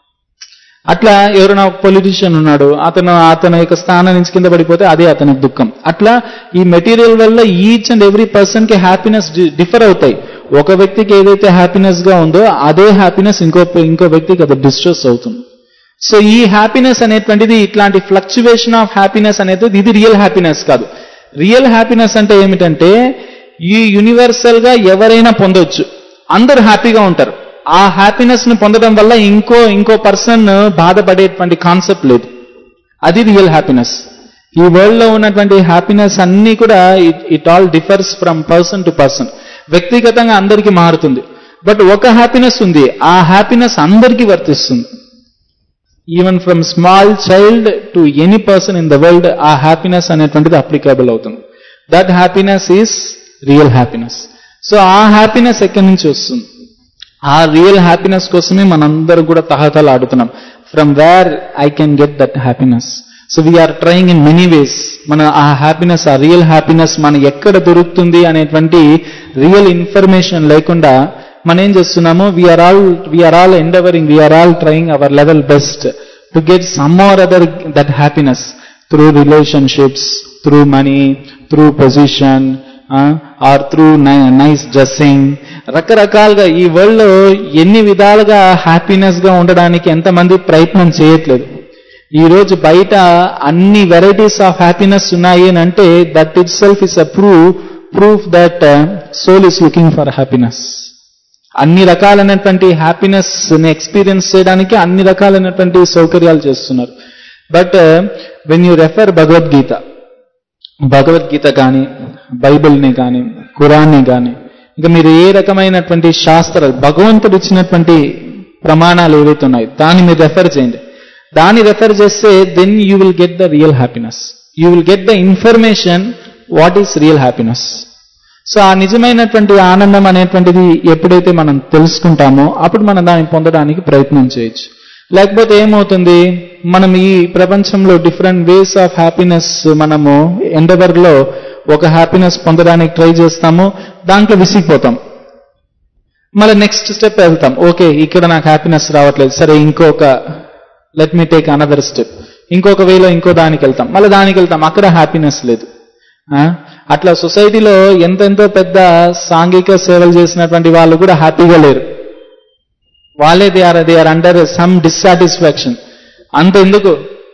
అట్లా ఎవరైనా పొలిటీషియన్ ఉన్నాడు అతను అతని యొక్క స్థానం నుంచి కింద పడిపోతే అదే అతనికి దుఃఖం అట్లా ఈ మెటీరియల్ వల్ల ఈచ్ అండ్ ఎవ్రీ పర్సన్ కి హ్యాపీనెస్ డిఫర్ అవుతాయి ఒక వ్యక్తికి ఏదైతే హ్యాపీనెస్ గా ఉందో అదే హ్యాపీనెస్ ఇంకో ఇంకో వ్యక్తికి అది డిస్ట్రెస్ అవుతుంది సో ఈ హ్యాపీనెస్ అనేటువంటిది ఇట్లాంటి ఫ్లక్చువేషన్ ఆఫ్ హ్యాపీనెస్ అనేది ఇది రియల్ హ్యాపీనెస్ కాదు రియల్ హ్యాపీనెస్ అంటే ఏమిటంటే ఈ యూనివర్సల్ గా ఎవరైనా పొందొచ్చు అందరూ హ్యాపీగా ఉంటారు ఆ హ్యాపీనెస్ ని పొందడం వల్ల ఇంకో ఇంకో పర్సన్ బాధపడేటువంటి కాన్సెప్ట్ లేదు అది రియల్ హ్యాపీనెస్ ఈ వరల్డ్ లో ఉన్నటువంటి హ్యాపీనెస్ అన్ని కూడా it all differs from person to person వ్యక్తిగతంగా అందరికీ మారుతుంది బట్ ఒక హ్యాపీనెస్ ఉంది ఆ హ్యాపీనెస్ అందరికీ వర్తిస్తుంది even from small child to any person in the world ఆ హ్యాపీనెస్ అనేటువంటిది అప్లికబుల్ అవుతుంది that happiness is real happiness so ఆ హ్యాపీనెస్ ఎక్కడి నుంచి వస్తుంది ఆ రియల్ హ్యాపీనెస్ కోసమే మనందరూ కూడా తహతలు ఆడుతున్నాం from where I can get that happiness so we're trying in many ways మన ఆ హ్యాపీనెస్ ఆ రియల్ హ్యాపీనెస్ మన ఎక్కడ దొరుకుతుంది అనేటువంటి రియల్ ఇన్ఫర్మేషన్ లేకుండా మనం ఏం చేస్తున్నాము we're all we're all endeavouring we're all trying our level best to get some or other that happiness through relationships through money through position or through nice dressing రకరకాలుగా ఈ వరల్డ్ లో ఎన్ని విధాలుగా happiness గా ఉండడానికి ఎంతమంది ప్రయత్నం చేయట్లేదు ఈ రోజు బయట అన్ని వెరైటీస్ ఆఫ్ హ్యాపీనెస్ ఉన్నాయి అని అంటే that itself is a prove proof that soul is looking for happiness అన్ని రకాలైనటువంటి హ్యాపీనెస్ ని ఎక్స్పీరియన్స్ చేయడానికి అన్ని రకాలైనటువంటి సౌకర్యాలు చేస్తున్నారు but when you refer Bhagavad Gita Bhagavad Gita కానీ బైబిల్ని కానీ ఖురాన్ని కానీ ఇంకా మీరు ఏ రకమైనటువంటి శాస్త్రాలు భగవంతుడు ఇచ్చినటువంటి ప్రమాణాలు ఏవైతే ఉన్నాయో దాన్ని మీరు రెఫర్ చేయండి దాన్ని రెఫర్ చేస్తే then you will get the real happiness you will get the information what is real happiness so ఆ నిజమైనటువంటి ఆనందం అనేటువంటిది ఎప్పుడైతే మనం తెలుసుకుంటామో అప్పుడు మనం దాన్ని పొందడానికి ప్రయత్నం చేయొచ్చు లేకపోతే ఏమవుతుంది మనం ఈ ప్రపంచంలో డిఫరెంట్ వేస్ ఆఫ్ హ్యాపీనెస్ మనము ఎండవర్ లో ఒక హ్యాపీనెస్ పొందడానికి ట్రై చేస్తాము దాంట్లో విసిగిపోతాం మళ్ళీ నెక్స్ట్ స్టెప్ వెళ్తాం ఓకే ఇక్కడ నాకు హ్యాపీనెస్ రావట్లేదు సరే ఇంకొక let me take another step ఇంకొక వేలో ఇంకో దానికి వెళ్తాం మళ్ళీ దానికి వెళ్తాం అక్కడ హ్యాపీనెస్ లేదు ఆ? అట్లా సొసైటీలో ఎంతెంతో పెద్ద సాంఘిక సేవలు చేసినటువంటి వాళ్ళు కూడా హ్యాపీగా లేరు వాళ్ళే they are they are under some dissatisfaction అంత ఎందుకు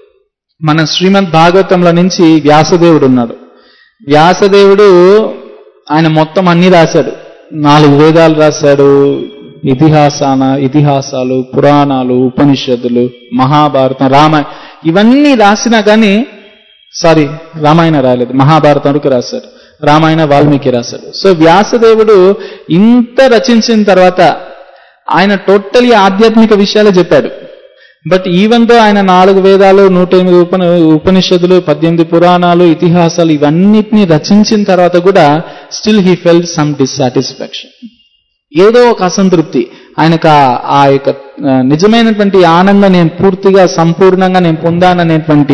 మన శ్రీమద్ భాగవతంలో నుంచి వ్యాసదేవుడు ఉన్నాడు వ్యాసదేవుడు ఆయన మొత్తం అన్ని రాశాడు నాలుగు వేదాలు రాశాడు ఇతిహాసాన ఇతిహాసాలు పురాణాలు ఉపనిషత్తులు మహాభారతం రామాయణ ఇవన్నీ రాసినా కానీ సారీ రామాయణ రాయలేదు మహాభారతం వరకు రాశాడు రామాయణ వాల్మీకి రాశాడు సో వ్యాసదేవుడు ఇంత రచించిన తర్వాత ఆయన టోటలీ ఆధ్యాత్మిక విషయాలే చెప్పాడు బట్ ఈవెన్ దో ఆయన నాలుగు వేదాలు నూట ఎనిమిది ఉపన ఉపనిషత్తులు పద్దెనిమిది పురాణాలు ఇతిహాసాలు ఇవన్నిటిని రచించిన తర్వాత కూడా still he fell some dissatisfaction ఏదో ఒక అసంతృప్తి ఆయనకు ఆ- ఆ యొక్క ఆ, నిజమైనటువంటి ఆనందం నేను పూర్తిగా సంపూర్ణంగా నేను పొందాననేటువంటి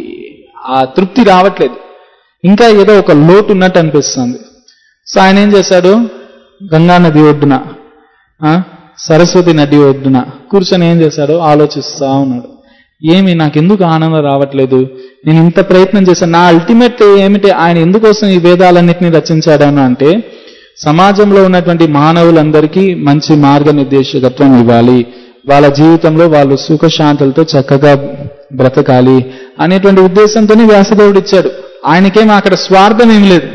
ఆ తృప్తి రావట్లేదు ఇంకా ఏదో ఒక లోటు ఉన్నట్టు అనిపిస్తుంది సో ఆయన ఏం చేశాడు గంగా నది ఒడ్డున ఆ, సరస్వతి నది ఒడ్డున కూర్చొని ఏం చేశాడు ఆలోచిస్తా ఉన్నాడు ఏమి నాకు ఎందుకు ఆనందం రావట్లేదు నేను ఇంత ప్రయత్నం చేశాను నా అల్టిమేట్ ఏమిటి ఆయన ఎందుకోసం ఈ వేదాలన్నింటినీ రచించాడను అంటే సమాజంలో ఉన్నటువంటి మానవులందరికీ మంచి మార్గనిర్దేశకత్వం ఇవ్వాలి వాళ్ళ జీవితంలో వాళ్ళు సుఖశాంతులతో చక్కగా బ్రతకాలి అనేటువంటి ఉద్దేశంతోనే వ్యాసదేవుడు ఇచ్చాడు ఆయనకేం అక్కడ స్వార్థం ఏం లేదు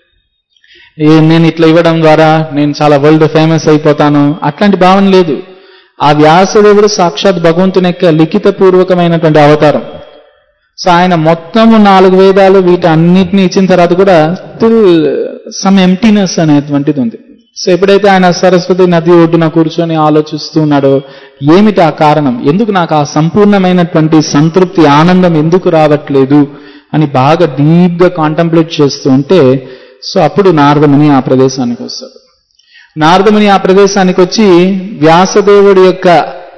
ఏ నేను ఇట్లా ఇవ్వడం ద్వారా నేను చాలా వరల్డ్ ఫేమస్ అయిపోతాను అట్లాంటి భావన లేదు ఆ వ్యాసదేవుడు సాక్షాత్ భగవంతుని యొక్క లిఖిత పూర్వకమైనటువంటి అవతారం సో ఆయన మొత్తము నాలుగు వేదాలు వీటి అన్నిటిని ఇచ్చిన తర్వాత కూడా స్టిల్ సమ్ ఎంటీనెస్ అనేటువంటిది ఉంది సో ఎప్పుడైతే ఆయన సరస్వతి నది ఒడ్డున కూర్చొని ఆలోచిస్తూ ఉన్నాడో ఏమిటి ఆ కారణం ఎందుకు నాకు ఆ సంపూర్ణమైనటువంటి సంతృప్తి ఆనందం ఎందుకు రావట్లేదు అని బాగా డీప్ గా కాంటంప్లేట్ చేస్తూ ఉంటే సో అప్పుడు నారదముని ఆ ప్రదేశానికి వస్తాడు నారదముని ఆ ప్రదేశానికి వచ్చి వ్యాసదేవుడి యొక్క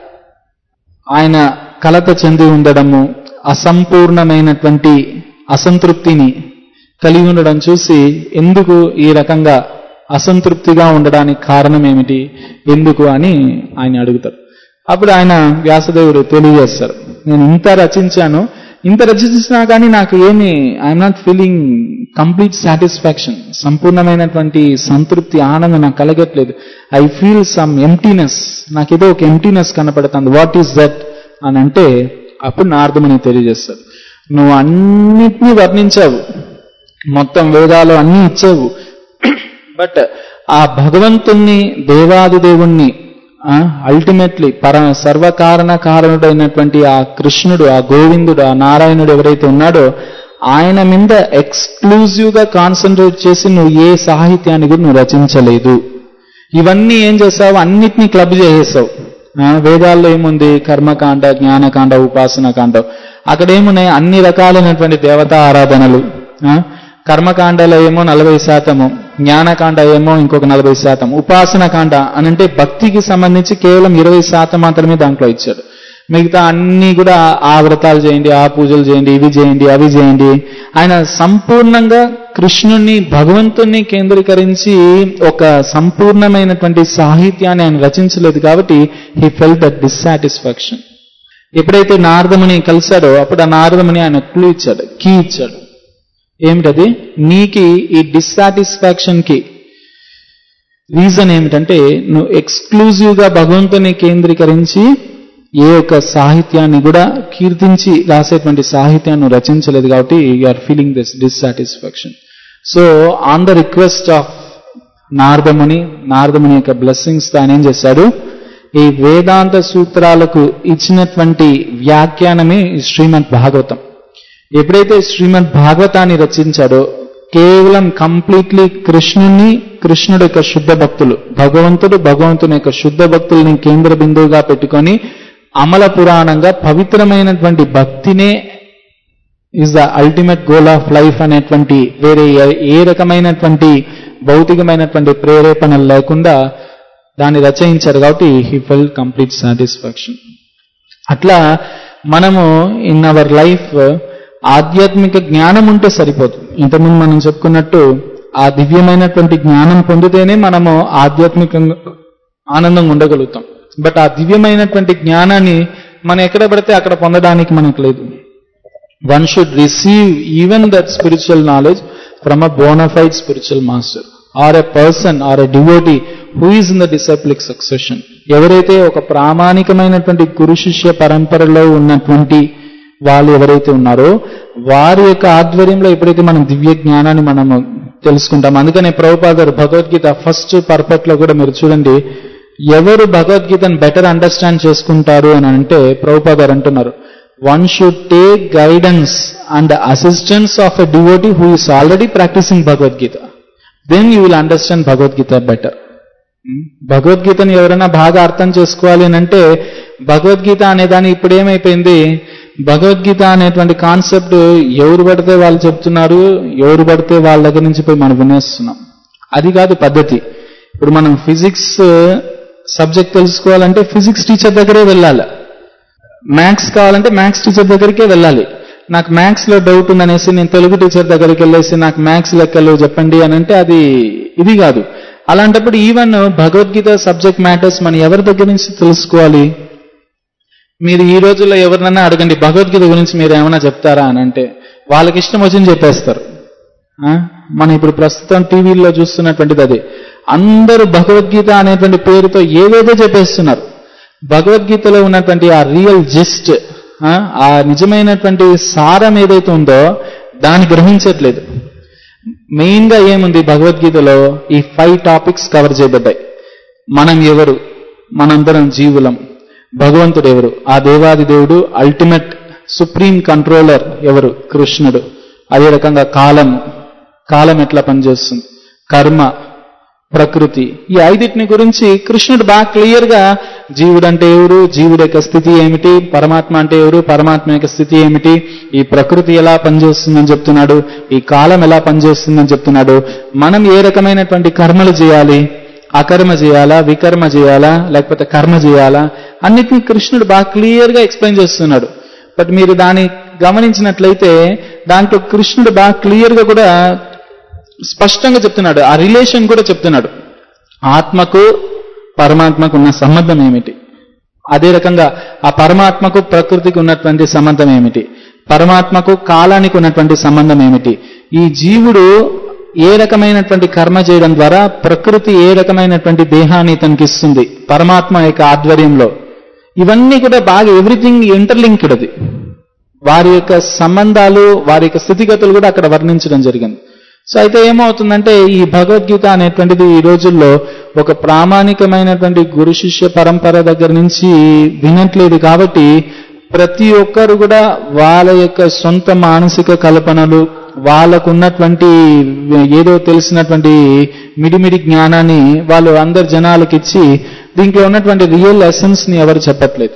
ఆయన కలత చెంది ఉండడము అసంపూర్ణమైనటువంటి అసంతృప్తిని కలిగి ఉండడం చూసి ఎందుకు ఈ రకంగా అసంతృప్తిగా ఉండడానికి కారణం ఏమిటి ఎందుకు అని ఆయన అడుగుతారు అప్పుడు ఆయన వ్యాసదేవుడు తెలియజేస్తారు నేను ఇంత రచించాను ఇంత రచించినా కానీ నాకు ఏమి I'm not feeling complete satisfaction సంపూర్ణమైనటువంటి సంతృప్తి ఆనందం నాకు కలగట్లేదు ఐ ఫీల్ సమ్ ఎంటీనెస్ నాకు ఏదో ఒక ఎంటీనెస్ కనపడుతుంది వాట్ ఈస్ దట్ అని అంటే అప్పుడు నారదమని తెలియజేస్తాడు నువ్వు అన్నిటినీ వర్ణించావు మొత్తం వేదాలు అన్నీ ఇచ్చావు బట్ ఆ భగవంతుణ్ణి దేవాది దేవుణ్ణి అల్టిమేట్లీ పర సర్వకారణ కారణుడైనటువంటి ఆ కృష్ణుడు ఆ గోవిందుడు ఆ నారాయణుడు ఎవరైతే ఉన్నాడో ఆయన మీద ఎక్స్క్లూజివ్ గా కాన్సన్ట్రేట్ చేసి నువ్వు ఏ సాహిత్యాన్ని కూడా నువ్వు రచించలేదు ఇవన్నీ ఏం చేసావు అన్నిటినీ క్లబ్ చేసేసావు ఆ, వేదాల్లో ఏముంది కర్మకాండ జ్ఞానకాండ ఉపాసన కాండ అక్కడ ఏమున్నాయి అన్ని రకాలైనటువంటి దేవతా ఆరాధనలు ఆ, కర్మకాండలో ఏమో నలభై శాతము జ్ఞానకాండ ఏమో ఇంకొక నలభై శాతం ఉపాసన కాండ అని అంటే భక్తికి సంబంధించి కేవలం ఇరవై శాతం మాత్రమే దాంట్లో ఇచ్చాడు మిగతా అన్ని కూడా ఆ వ్రతాలు చేయండి ఆ పూజలు చేయండి ఇవి చేయండి అవి చేయండి ఆయన సంపూర్ణంగా కృష్ణుణ్ణి భగవంతుణ్ణి కేంద్రీకరించి ఒక సంపూర్ణమైనటువంటి సాహిత్యాన్ని ఆయన రచించలేదు కాబట్టి హీ ఫెల్ దట్ డిస్సాటిస్ఫాక్షన్ ఎప్పుడైతే నారదముని కలిశాడో అప్పుడు ఆ నారదముని ఆయన క్లూ ఇచ్చాడు కీ ఇచ్చాడు ఏమిటది నీకి ఈ డిస్సాటిస్ఫాక్షన్ కి రీజన్ ఏమిటంటే నువ్వు ఎక్స్క్లూజివ్ గా భగవంతుని కేంద్రీకరించి ఏ ఒక్క సాహిత్యాన్ని కూడా కీర్తించి రాసేటువంటి సాహిత్యాన్ని నువ్వు రచించలేదు కాబట్టి are feeling this dissatisfaction so on the request of Naradamuni Naradamuni యొక్క బ్లెస్సింగ్స్ తో ఆయన ఏం చేశాడు ఈ వేదాంత సూత్రాలకు ఇచ్చినటువంటి వ్యాఖ్యానమే ఈ శ్రీమద్ భాగవతం ఎప్పుడైతే శ్రీమద్ భాగవతాన్ని రచించాడో కేవలం కంప్లీట్లీ కృష్ణుని కృష్ణుడి యొక్క శుద్ధ భక్తులు భగవంతుడు భగవంతుని యొక్క శుద్ధ భక్తుల్ని కేంద్ర బిందువుగా పెట్టుకొని అమల పురాణంగా పవిత్రమైనటువంటి భక్తినే is the ultimate goal of life అనేటువంటి వేరే ఏ- ఏ రకమైనటువంటి భౌతికమైనటువంటి ప్రేరేపణ లేకుండా దాన్ని రచయించారు కాబట్టి హీ ఫెల్ కంప్లీట్ సాటిస్ఫాక్షన్ అట్లా మనము ఇన్ అవర్ లైఫ్ ఆధ్యాత్మిక జ్ఞానం ఉంటే సరిపోదు ఇంతకుముందు మనం చెప్పుకున్నట్టు ఆ దివ్యమైనటువంటి జ్ఞానం పొందితేనే మనము ఆధ్యాత్మికంగా ఆనందంగా ఉండగలుగుతాం బట్ ఆ దివ్యమైనటువంటి జ్ఞానాన్ని మనం ఎక్కడ పడితే అక్కడ పొందడానికి మనకు లేదు one should receive even that spiritual knowledge from a bona fide spiritual master or a person or a devotee who is in the disciplic succession ఎవరైతే ఒక ప్రామాణికమైనటువంటి గురు శిష్య పరంపరలో ఉన్నటువంటి వాళ్ళు ఎవరైతే ఉన్నారో వారి యొక్క ఆధ్వర్యంలో ఎప్పుడైతే మనం దివ్య జ్ఞానాన్ని మనము తెలుసుకుంటాం అందుకనే ప్రభుపాదరు భగవద్గీత ఫస్ట్ పర్పట్ లో కూడా మీరు చూడండి ఎవరు భగవద్గీతను బెటర్ అండర్స్టాండ్ చేసుకుంటారు అని అంటే ప్రభుపాదర్ అంటున్నారు one should take guidance and assistance of a devotee who is already practising Bhagavad Gita then you will understand Bhagavad Gita better భగవద్గీతను ఎవరైనా బాగా అర్థం చేసుకోవాలి అని అంటే భగవద్గీత అనేదాన్ని ఇప్పుడు ఏమైపోయింది భగవద్గీత అనేటువంటి కాన్సెప్ట్ ఎవరు పడితే వాళ్ళు చెప్తున్నారు ఎవరు పడితే వాళ్ళ దగ్గర నుంచి పోయి మనం వినేస్తున్నాం అది కాదు పద్ధతి ఇప్పుడు మనం ఫిజిక్స్ సబ్జెక్ట్ తెలుసుకోవాలంటే ఫిజిక్స్ టీచర్ దగ్గరే వెళ్ళాలి మ్యాథ్స్ కావాలంటే మ్యాథ్స్ టీచర్ దగ్గరికే వెళ్ళాలి నాకు మ్యాథ్స్ లో డౌట్ ఉందనేసి నేను తెలుగు టీచర్ దగ్గరికి వెళ్ళేసి నాకు మ్యాథ్స్ లెక్కలు చెప్పండి అని అంటే అది ఇది కాదు అలాంటప్పుడు ఈవెన్ భగవద్గీత సబ్జెక్ట్ మ్యాటర్స్ మనం ఎవరి దగ్గర నుంచి తెలుసుకోవాలి మీరు ఈ రోజుల్లో ఎవరినైనా అడగండి భగవద్గీత గురించి మీరు ఏమైనా చెప్తారా అని అంటే వాళ్ళకి ఇష్టం వచ్చింది చెప్పేస్తారు ఆ? మనం ఇప్పుడు ప్రస్తుతం టీవీల్లో చూస్తున్నటువంటిది అదే అందరూ భగవద్గీత అనేటువంటి పేరుతో ఏదేదో చెప్పేస్తున్నారు భగవద్గీతలో ఉన్నటువంటి ఆ రియల్ జిస్ట్ ఆ నిజమైనటువంటి సారం ఏదైతే ఉందో దాన్ని గ్రహించట్లేదు మెయిన్ గా ఏముంది భగవద్గీతలో ఈ ఫైవ్ టాపిక్స్ కవర్ చేయబడ్డాయి మనం ఎవరు మనందరం జీవులం భగవంతుడు ఎవరు ఆ దేవాది దేవుడు అల్టిమేట్ సుప్రీం కంట్రోలర్ ఎవరు కృష్ణుడు అదే రకంగా కాలం కాలం ఎట్లా పనిచేస్తుంది కర్మ ప్రకృతి ఈ ఐదిటిని గురించి కృష్ణుడు బాగా క్లియర్ గా జీవుడు అంటే ఎవరు జీవుడు యొక్క స్థితి ఏమిటి పరమాత్మ అంటే ఎవరు పరమాత్మ యొక్క స్థితి ఏమిటి ఈ ప్రకృతి ఎలా పనిచేస్తుందని చెప్తున్నాడు ఈ కాలం ఎలా పనిచేస్తుందని చెప్తున్నాడు మనం ఏ రకమైనటువంటి కర్మలు చేయాలి అకర్మ చేయాలా వికర్మ చేయాలా లేకపోతే కర్మ చేయాలా అన్నిటినీ కృష్ణుడు బాగా క్లియర్ గా ఎక్స్ప్లెయిన్ చేస్తున్నాడు బట్ మీరు దాన్ని గమనించినట్లయితే దాంట్లో కృష్ణుడు బాగా క్లియర్ గా కూడా స్పష్టంగా చెప్తున్నాడు ఆ రిలేషన్ కూడా చెప్తున్నాడు ఆత్మకు పరమాత్మకు ఉన్న సంబంధం ఏమిటి అదే రకంగా ఆ పరమాత్మకు ప్రకృతికి ఉన్నటువంటి సంబంధం ఏమిటి పరమాత్మకు కాలానికి ఉన్నటువంటి సంబంధం ఏమిటి ఈ జీవుడు ఏ రకమైనటువంటి కర్మ చేయడం ద్వారా ప్రకృతి ఏ రకమైనటువంటి దేహాన్ని తనకి ఇస్తుంది పరమాత్మ యొక్క ఆధ్వర్యంలో ఇవన్నీ కూడా బాగా ఎవ్రీథింగ్ ఇంటర్లింక్డ్ అది వారి యొక్క సంబంధాలు వారి యొక్క స్థితిగతులు కూడా అక్కడ వర్ణించడం జరిగింది సో అయితే ఏమవుతుందంటే ఈ భగవద్గీత అనేటువంటిది ఈ రోజుల్లో ఒక ప్రామాణికమైనటువంటి గురు శిష్య పరంపర దగ్గర నుంచి వినట్లేదు కాబట్టి ప్రతి ఒక్కరు కూడా వాళ్ళ యొక్క సొంత మానసిక కల్పనలు వాళ్ళకు ఉన్నటువంటి ఏదో తెలిసినటువంటి మిడిమిడి జ్ఞానాన్ని వాళ్ళు అందరు జనాలకి ఇచ్చి దీంట్లో ఉన్నటువంటి రియల్ ఎసెన్స్ ని ఎవరు చెప్పట్లేదు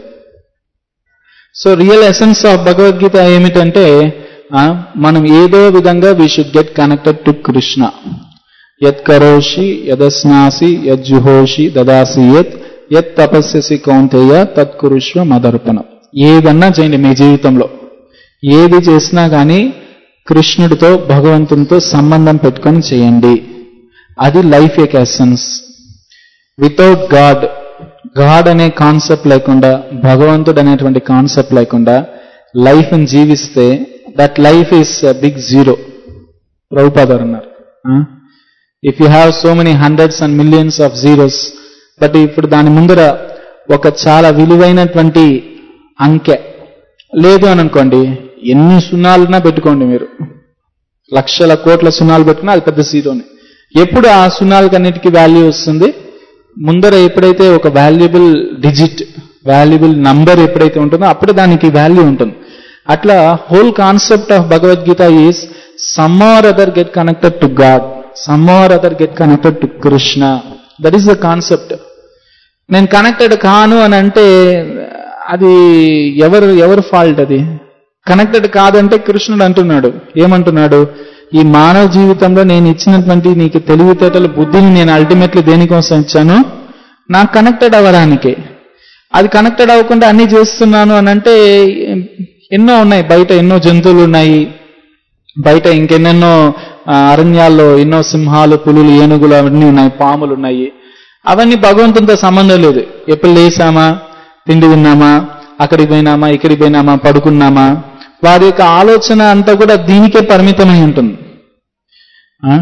so real essence of Bhagavad Gita ఏమిటంటే ఆ, మనం ఏదో విధంగా we should get connected to Krishna యత్ కరోషి యదస్నాసి యజ్జుహోషి దదాసి యత్ యత్ తపస్యసి కౌంతేయ తత్కురుష్వ మదర్పణం ఏదన్నా చేయండి మీ జీవితంలో ఏది చేసినా కానీ కృష్ణుడితో భగవంతునితో సంబంధం పెట్టుకొని చేయండి అది లైఫ్ యొక్క ఎసెన్స్ వితౌట్ గాడ్ గాడ్ అనే కాన్సెప్ట్ లేకుండా భగవంతుడు అనేటువంటి కాన్సెప్ట్ లేకుండా లైఫ్ని జీవిస్తే that life is big zero Prabhupada అన్నారు if you have so many hundreds and millions of zeros but ఇప్పుడు దాని ముందర ఒక చాలా విలువైనటువంటి అంకె లేదు అని అనుకోండి ఎన్ని సున్నాలున్నా పెట్టుకోండి మీరు లక్షల కోట్ల సున్నాలు పెట్టుకున్నా అది పెద్ద జీరోనే ఎప్పుడు ఆ సున్నాలకన్నిటికీ వాల్యూ వస్తుంది ముందర ఎప్పుడైతే ఒక వాల్యుబుల్ డిజిట్ వాల్యుబుల్ నంబర్ ఎప్పుడైతే ఉంటుందో అప్పుడు దానికి వాల్యూ ఉంటుంది అట్లా whole concept of Bhagavad Gita is some or other get connected to God some or other get connected to Krishna that is the concept నేను కనెక్టెడ్ కాను అని అంటే అది ఎవరు ఎవరు ఫాల్ట్ అది కనెక్టెడ్ కాదంటే కృష్ణుడు అంటున్నాడు ఏమంటున్నాడు ఈ మానవ జీవితంలో నేను ఇచ్చినటువంటి నీకు తెలివితేటల బుద్ధిని నేను అల్టిమేట్లీ దేనికోసం ఇచ్చాను నాకు కనెక్టెడ్ అవ్వడానికే అది కనెక్టెడ్ అవ్వకుండా అన్ని చేస్తున్నాను అని అంటే ఎన్నో ఉన్నాయి బయట ఎన్నో జంతువులు ఉన్నాయి బయట ఇంకెన్నెన్నో ఆ, అరణ్యాల్లో ఎన్నో సింహాలు పులులు ఏనుగులు అవన్నీ ఉన్నాయి పాములు ఉన్నాయి అవన్నీ భగవంతునితో సంబంధం లేదు ఎప్పుడు లేసామా తిండి తిన్నామా అక్కడికి పోయినామా ఇక్కడికి పోయినామా పడుకున్నామా వారి యొక్క ఆలోచన అంతా కూడా దీనికే పరిమితమై ఉంటుంది ఆ?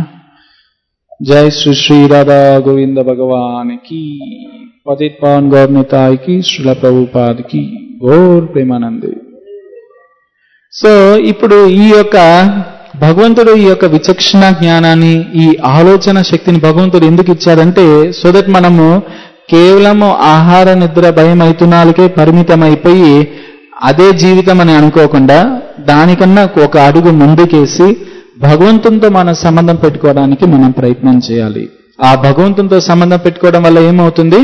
జై శ్రీ శ్రీ రాధా గోవింద భగవానికి పతిత్ పవన్ గౌర్నితాయికి శ్రీల ప్రభుపాదికి గోర్ ప్రేమానంది సో ఇప్పుడు ఈ యొక్క భగవంతుడు ఈ యొక్క విచక్షణ జ్ఞానాన్ని ఈ ఆలోచన శక్తిని భగవంతుడు ఎందుకు ఇచ్చాడంటే సో దట్ మనము కేవలము ఆహార నిద్ర భయం అయితునాలకే పరిమితమైపోయి అదే జీవితం అని అనుకోకుండా దానికన్నా ఒక అడుగు ముందుకేసి భగవంతునితో మనం సంబంధం పెట్టుకోవడానికి మనం ప్రయత్నం చేయాలి ఆ భగవంతునితో సంబంధం పెట్టుకోవడం వల్ల ఏమవుతుంది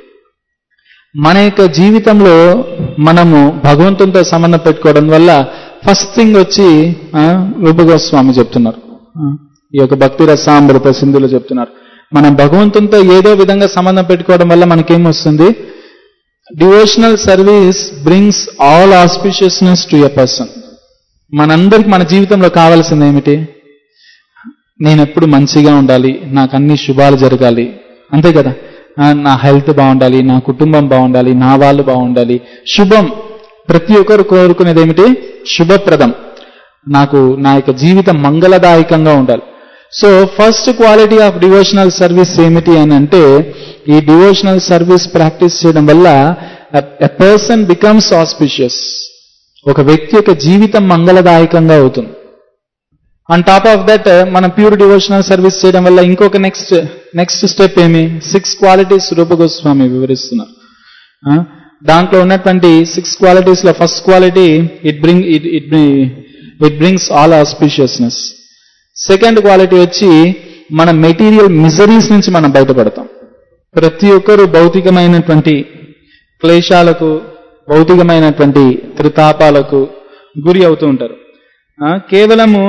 మన యొక్క జీవితంలో మనము భగవంతునితో సంబంధం పెట్టుకోవడం వల్ల ఫస్ట్ థింగ్ వచ్చి ఆ, రూపగోస్వామి చెప్తున్నారు ఆ, ఈ యొక్క భక్తి రసామృత సింధులు చెప్తున్నారు మనం భగవంతునితో ఏదో విధంగా సంబంధం పెట్టుకోవడం వల్ల మనకేం వస్తుంది devotional service brings all auspiciousness to a person మనందరికి మన జీవితంలో కావాల్సింది ఏమిటి నేను ఎప్పుడు మంచిగా ఉండాలి నాకు అన్ని శుభాలు జరగాలి అంతే కదా ఆ, నా హెల్త్ బాగుండాలి నా కుటుంబం బాగుండాలి నా వాళ్ళు బాగుండాలి శుభం ప్రతి ఒక్కరు కోరుకునేది ఏమిటి శుభప్రదం నాకు నా యొక్క జీవితం మంగళదాయకంగా ఉండాలి so first quality of devotional service ఏమిటి అని అంటే ఈ డివోషనల్ సర్వీస్ ప్రాక్టీస్ చేయడం వల్ల ఎ పర్సన్ బికమ్స్ ఆస్పిషియస్ ఒక వ్యక్తి యొక్క జీవితం మంగళదాయకంగా అవుతుంది ఆన్ టాప్ ఆఫ్ దట్ మనం ప్యూర్ డివోషనల్ సర్వీస్ చేయడం వల్ల ఇంకొక నెక్స్ట్ నెక్స్ట్ స్టెప్ ఏమి సిక్స్ క్వాలిటీస్ రూపగోస్వామి వివరిస్తున్నారు ఆ, దాంట్లో ఉన్నటువంటి సిక్స్ క్వాలిటీస్ లో first quality it bring it it it brings all auspiciousness second quality వచ్చి మన మెటీరియల్ మిజరీస్ నుంచి మనం బయటపడతాం ప్రతి ఒక్కరు భౌతికమైనటువంటి క్లేశాలకు భౌతికమైనటువంటి త్రితాపాలకు గురి అవుతూ ఉంటారు ఆ, కేవలము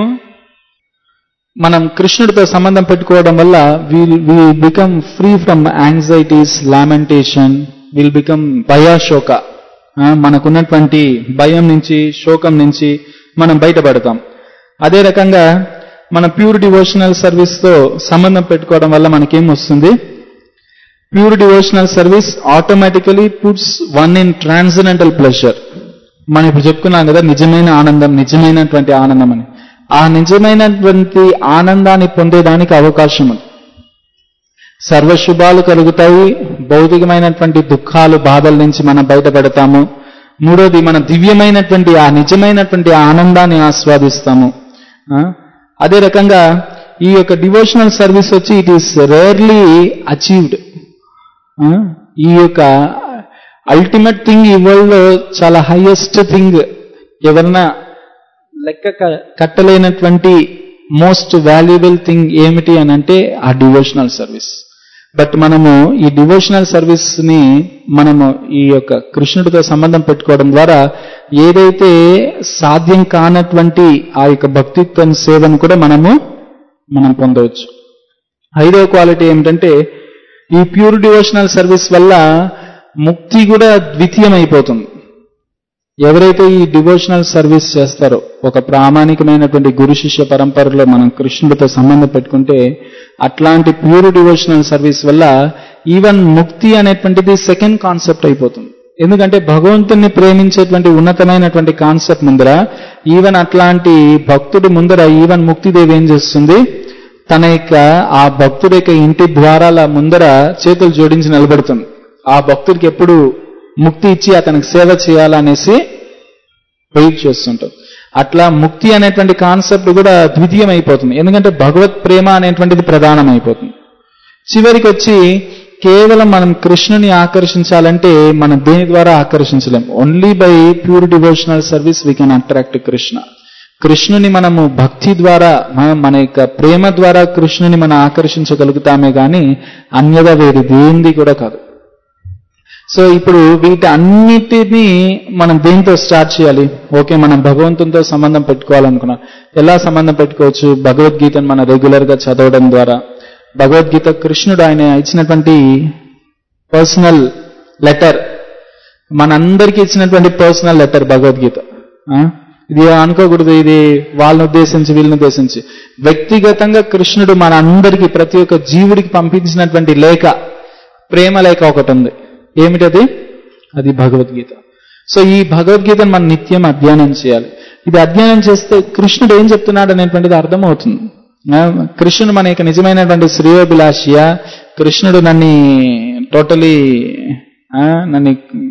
మనం కృష్ణుడితో సంబంధం పెట్టుకోవడం వల్ల will we become free from anxieties lamentation will become భయాశోక ఆ, మనకున్నటువంటి భయం నుంచి శోకం నుంచి మనం బయటపడతాం అదే రకంగా మన ప్యూర్ డివోషనల్ సర్వీస్ తో సంబంధం పెట్టుకోవడం వల్ల మనకేం వస్తుంది pure devotional service automatically puts one in transcendental pleasure మనం ఇప్పుడు చెప్పుకున్నాం కదా నిజమైన ఆనందం నిజమైనటువంటి ఆనందం అని ఆ నిజమైనటువంటి ఆనందాన్ని పొందేదానికి అవకాశం ఉంది సర్వశుభాలు కలుగుతాయి భౌతికమైనటువంటి దుఃఖాలు బాధల నుంచి మనం బయటపడతాము మూడోది మన దివ్యమైనటువంటి ఆ నిజమైనటువంటి ఆనందాన్ని ఆస్వాదిస్తాము ఆ? అదే రకంగా ఈ యొక్క డివోషనల్ సర్వీస్ వచ్చి ఇట్ ఈస్ రేర్లీ అచీవ్డ్ ఆ? ఈ యొక్క అల్టిమేట్ థింగ్ ఈ వరల్డ్ లో చాలా హైయెస్ట్ థింగ్ ఎవరన్నా లెక్క క- కట్టలేనటువంటి మోస్ట్ వాల్యుబుల్ థింగ్ ఏమిటి అని అంటే ఆ డివోషనల్ సర్వీస్ బట్ మనము ఈ డివోషనల్ సర్వీస్ ని మనము ఈ యొక్క కృష్ణుడితో సంబంధం పెట్టుకోవడం ద్వారా ఏదైతే సాధ్యం కానటువంటి ఆ యొక్క భక్తిత్వం సేవను కూడా మనము మనం పొందవచ్చు ఐదవ క్వాలిటీ ఏమిటంటే ఈ ప్యూర్ డివోషనల్ సర్వీస్ వల్ల ముక్తి కూడా ద్వితీయం అయిపోతుంది ఎవరైతే ఈ డివోషనల్ సర్వీస్ చేస్తారో ఒక ప్రామాణికమైనటువంటి గురు శిష్య పరంపరలో మనం కృష్ణుడితో సంబంధం పెట్టుకుంటే అట్లాంటి ప్యూర్ డివోషనల్ సర్వీస్ వల్ల ఈవెన్ ముక్తి అనేటువంటిది సెకండ్ కాన్సెప్ట్ అయిపోతుంది ఎందుకంటే భగవంతుని ప్రేమించేటువంటి ఉన్నతమైనటువంటి కాన్సెప్ట్ ముందర ఈవెన్ అట్లాంటి భక్తుడి ముందర ఈవెన్ ముక్తిదేవి ఏం చేస్తుంది తన యొక్క ఆ భక్తుడి యొక్క ఇంటి ద్వారాల ముందర చేతులు జోడించి నిలబడుతుంది ఆ భక్తుడికి ఎప్పుడు ముక్తి ఇచ్చి అతనికి సేవ చేయాలనేసి వెయిట్ చేస్తుంటారు అట్లా ముక్తి అనేటువంటి కాన్సెప్ట్ కూడా ద్వితీయం అయిపోతుంది ఎందుకంటే భగవత్ ప్రేమ అనేటువంటిది ప్రధానం అయిపోతుంది చివరికి వచ్చి కేవలం మనం కృష్ణుని ఆకర్షించాలంటే మనం దేని ద్వారా ఆకర్షించలేం only by pure devotional service we can attract Krishna కృష్ణుని మనము భక్తి ద్వారా మన- మన యొక్క ప్రేమ ద్వారా కృష్ణుని మనం ఆకర్షించగలుగుతామే గాని అన్యదా వేరు దేంది కూడా కాదు సో ఇప్పుడు వీటి అన్నిటినీ మనం దేంతో స్టార్ట్ చేయాలి ఓకే మనం భగవంతునితో సంబంధం పెట్టుకోవాలనుకున్నాం ఎలా సంబంధం పెట్టుకోవచ్చు భగవద్గీతను మనం రెగ్యులర్ గా చదవడం ద్వారా భగవద్గీత కృష్ణుడు ఆయన ఇచ్చినటువంటి పర్సనల్ లెటర్ మనందరికీ ఇచ్చినటువంటి పర్సనల్ లెటర్ భగవద్గీత ఆ? ఇది అనుకోకూడదు ఇది వాళ్ళని ఉద్దేశించి వీళ్ళని ఉద్దేశించి వ్యక్తిగతంగా కృష్ణుడు మన అందరికీ ప్రతి ఒక్క జీవుడికి పంపించినటువంటి లేఖ ప్రేమ లేఖ ఒకటి ఉంది ఏమిటది అది భగవద్గీత సో ఈ భగవద్గీతను మనం నిత్యం అధ్యయనం చేయాలి ఇది అధ్యయనం చేస్తే కృష్ణుడు ఏం చెప్తున్నాడు అనేటువంటిది అర్థమవుతుంది ఆ, కృష్ణుడు మన యొక్క నిజమైనటువంటి శ్రేయోభిలాషియ కృష్ణుడు నన్ను టోటలీ నన్ను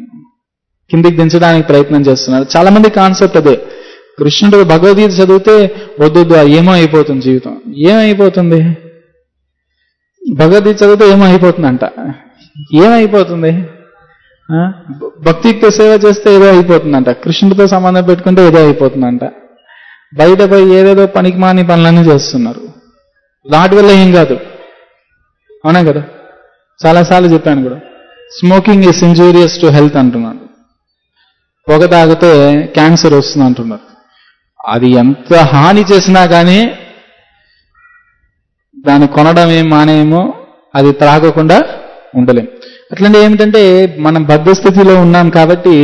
కిందికి దించడానికి ప్రయత్నం చేస్తున్నాడు చాలా మంది కాన్సెప్ట్ అదే కృష్ణుడు భగవద్గీత చదివితే వద్దొద్దు ఏమో అయిపోతుంది జీవితం ఏమైపోతుంది భగవద్గీత చదివితే ఏమో అయిపోతుందంట ఏమైపోతుంది ఆ? భక్తితో సేవ చేస్తే ఏదో అయిపోతుందంట కృష్ణుడితో సంబంధం పెట్టుకుంటే ఏదో అయిపోతుందంట బయట పోయి ఏదేదో పనికి మాని పనులన్నీ చేస్తున్నారు వాటి వల్ల ఏం కాదు అవునా కదా చాలాసార్లు చెప్పాను కూడా smoking is injurious to health అంటున్నాడు పొగ తాగితే క్యాన్సర్ వస్తుంది అంటున్నారు అది ఎంత హాని చేసినా కానీ దాన్ని కొనడం ఏం మానేమో అది త్రాగకుండా ఉండలేం అట్లంటే ఏమిటంటే మనం బద్ధ స్థితిలో ఉన్నాం కాబట్టి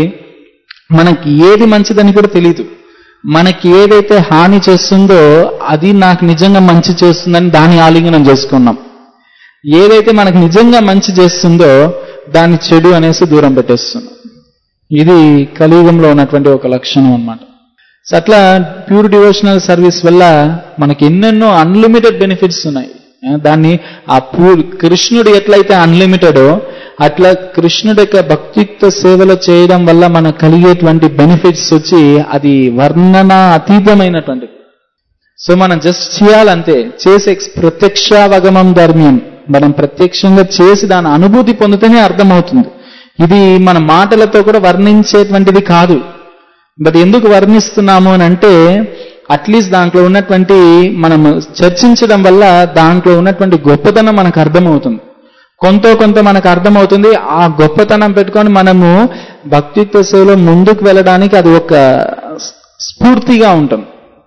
మనకి ఏది మంచిదని కూడా తెలియదు మనకి ఏదైతే హాని చేస్తుందో అది నాకు నిజంగా మంచి చేస్తుందని దాన్ని ఆలింగనం చేసుకున్నాం ఏదైతే మనకు నిజంగా మంచి చేస్తుందో దాన్ని చెడు అనేసి దూరం పెట్టేస్తున్నాం ఇది కలియుగంలో ఉన్నటువంటి ఒక లక్షణం అన్నమాట సో అట్లా ప్యూర్ డివోషనల్ సర్వీస్ వల్ల మనకి ఎన్నెన్నో అన్లిమిటెడ్ బెనిఫిట్స్ ఉన్నాయి ఆ, దాన్ని ఆ ప్యూర్ కృష్ణుడు ఎట్లయితే అన్లిమిటెడో అట్లా కృష్ణుడి యొక్క భక్తిత్వ సేవలు చేయడం వల్ల మనకు కలిగేటువంటి బెనిఫిట్స్ వచ్చి అది వర్ణన అతీతమైనటువంటిది సో మనం జస్ట్ చేయాలంతే చేసే ప్రత్యక్షావగమం ధర్మ్యం మనం ప్రత్యక్షంగా చేసి దాని అనుభూతి పొందితేనే అర్థమవుతుంది ఇది మన మాటలతో కూడా వర్ణించేటువంటిది కాదు బట్ ఎందుకు వర్ణిస్తున్నాము అని అంటే అట్లీస్ట్ దాంట్లో ఉన్నటువంటి మనం చర్చించడం వల్ల దాంట్లో ఉన్నటువంటి గొప్పతనం మనకు అర్థమవుతుంది కొంత కొంత మనకు అర్థమవుతుంది ఆ గొప్పతనం పెట్టుకొని మనము భక్తిత్వ సేవలో ముందుకు వెళ్ళడానికి అది ఒక స్ఫూర్తిగా ఉంటుంది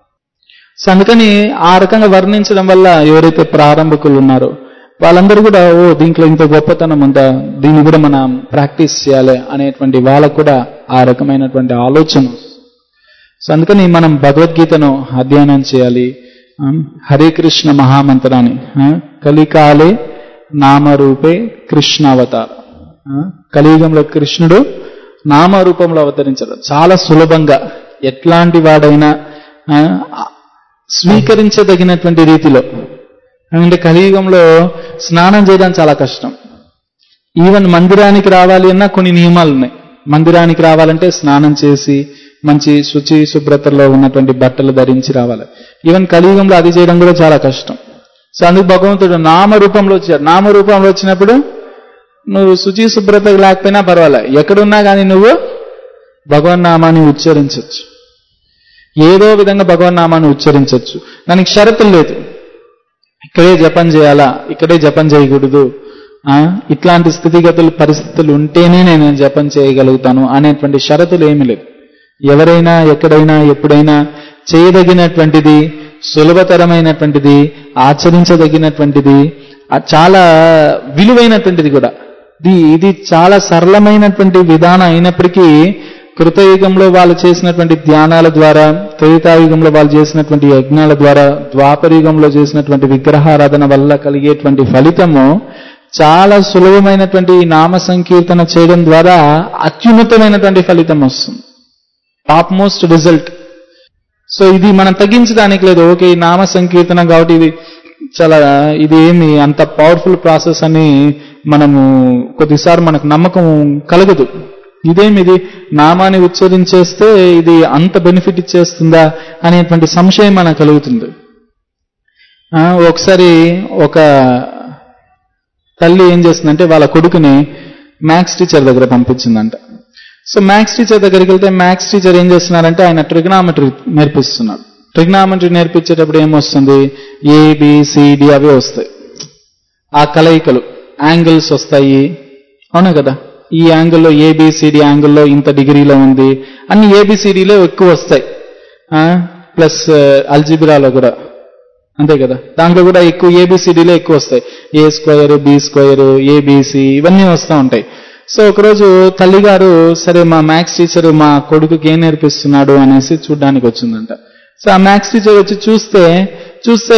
సో అందుకని ఆ రకంగా వర్ణించడం వల్ల ఎవరైతే ప్రారంభకులు ఉన్నారో వాళ్ళందరూ కూడా ఓ దీంట్లో ఇంత గొప్పతనం ఉందా దీన్ని కూడా మనం ప్రాక్టీస్ చేయాలి అనేటువంటి వాళ్ళకు కూడా ఆ రకమైనటువంటి ఆలోచన వస్తుంది. సో అందుకని మనం భగవద్గీతను అధ్యయనం చేయాలి ఆ, హరే కృష్ణ మహామంత్రాన్ని ఆ, కలికాలే నామరూపే కృష్ణావతార ఆ, కలియుగంలో కృష్ణుడు నామరూపంలో అవతరించాడు చాలా సులభంగా ఎట్లాంటి వాడైనా ఆ, స్వీకరించదగినటువంటి రీతిలో అంటే కలియుగంలో స్నానం చేయడం చాలా కష్టం ఈవెన్ మందిరానికి రావాలి అన్నా కొన్ని నియమాలు ఉన్నాయి మందిరానికి రావాలంటే స్నానం చేసి మంచి శుచి శుభ్రతలో ఉన్నటువంటి బట్టలు ధరించి రావాలి ఈవెన్ కలియుగంలో అది చేయడం కూడా చాలా కష్టం సో అందుకు భగవంతుడు నామరూపంలో వచ్చాడు నామరూపంలో వచ్చినప్పుడు నువ్వు శుచి శుభ్రత లేకపోయినా పర్వాలే ఎక్కడున్నా కానీ నువ్వు భగవన్నామాన్ని ఉచ్చరించవచ్చు ఏదో విధంగా భగవన్నామాన్ని ఉచ్చరించవచ్చు దానికి షరతులు లేదు ఇక్కడే జపం చేయాలా ఇక్కడే జపం చేయకూడదు ఆ, ఇట్లాంటి స్థితిగతులు పరిస్థితులు ఉంటేనే నేను జపం చేయగలుగుతాను అనేటువంటి షరతులు ఏమీ లేవు ఎవరైనా ఎక్కడైనా ఎప్పుడైనా చేయదగినటువంటిది సులభతరమైనటువంటిది ఆచరించదగినటువంటిది ఆ చాలా విలువైనటువంటిది కూడా ఇది ఇది చాలా సరళమైనటువంటి విధానం అయినప్పటికీ కృతయుగంలో వాళ్ళు చేసినటువంటి ధ్యానాల ద్వారా త్రేతాయుగంలో వాళ్ళు చేసినటువంటి యజ్ఞాల ద్వారా ద్వాపరయుగంలో చేసినటువంటి విగ్రహారాధన వల్ల కలిగేటువంటి ఫలితము చాలా సులభమైనటువంటి ఈ నామ సంకీర్తన చేయడం ద్వారా అత్యున్నతమైనటువంటి ఫలితం వస్తుంది టాప్ మోస్ట్ రిజల్ట్ సో ఇది మనం తగ్గించడానికి లేదు ఓకే ఈ నామ సంకీర్తన కాబట్టి ఇది చాలా ఇది ఏమి అంత పవర్ఫుల్ ప్రాసెస్ అని మనము కొద్దిసారి మనకు నమ్మకం కలగదు ఇదేమి ఇది నామాన్ని ఉచ్చరించేస్తే ఇది అంత బెనిఫిట్ ఇచ్చేస్తుందా అనేటువంటి సంశయం మనకు కలుగుతుంది ఆ, ఒకసారి ఒక తల్లి ఏం చేస్తుందంటే వాళ్ళ కొడుకుని మ్యాథ్స్ టీచర్ దగ్గర పంపించిందంట సో మ్యాథ్స్ టీచర్ దగ్గరికి వెళ్తే మ్యాథ్స్ టీచర్ ఏం చేస్తున్నారంటే ఆయన ట్రిగ్నామెట్రీ నేర్పిస్తున్నాడు ట్రిగ్నామెట్రీ నేర్పించేటప్పుడు ఏమొస్తుంది ఏ బి, సి, డి అవే వస్తాయి ఆ కలయికలు యాంగిల్స్ వస్తాయి అవునా కదా ఈ యాంగిల్లో ఏబిసిడి యాంగిల్లో ఇంత డిగ్రీలో ఉంది అన్ని ఏబిసిడిలో ఎక్కువ వస్తాయి ప్లస్ అల్జిబ్రాలో కూడా అంతే కదా దాంట్లో కూడా ఎక్కువ ఏబిసిడిలో ఎక్కువ వస్తాయి A square B square A B C ఇవన్నీ వస్తూ ఉంటాయి సో ఒకరోజు తల్లిగారు సరే మా మ్యాథ్స్ టీచర్ మా కొడుకుకి ఏం నేర్పిస్తున్నాడు అనేసి చూడ్డానికి వచ్చిందంట సో ఆ మ్యాథ్స్ టీచర్ వచ్చి చూస్తే చూస్తే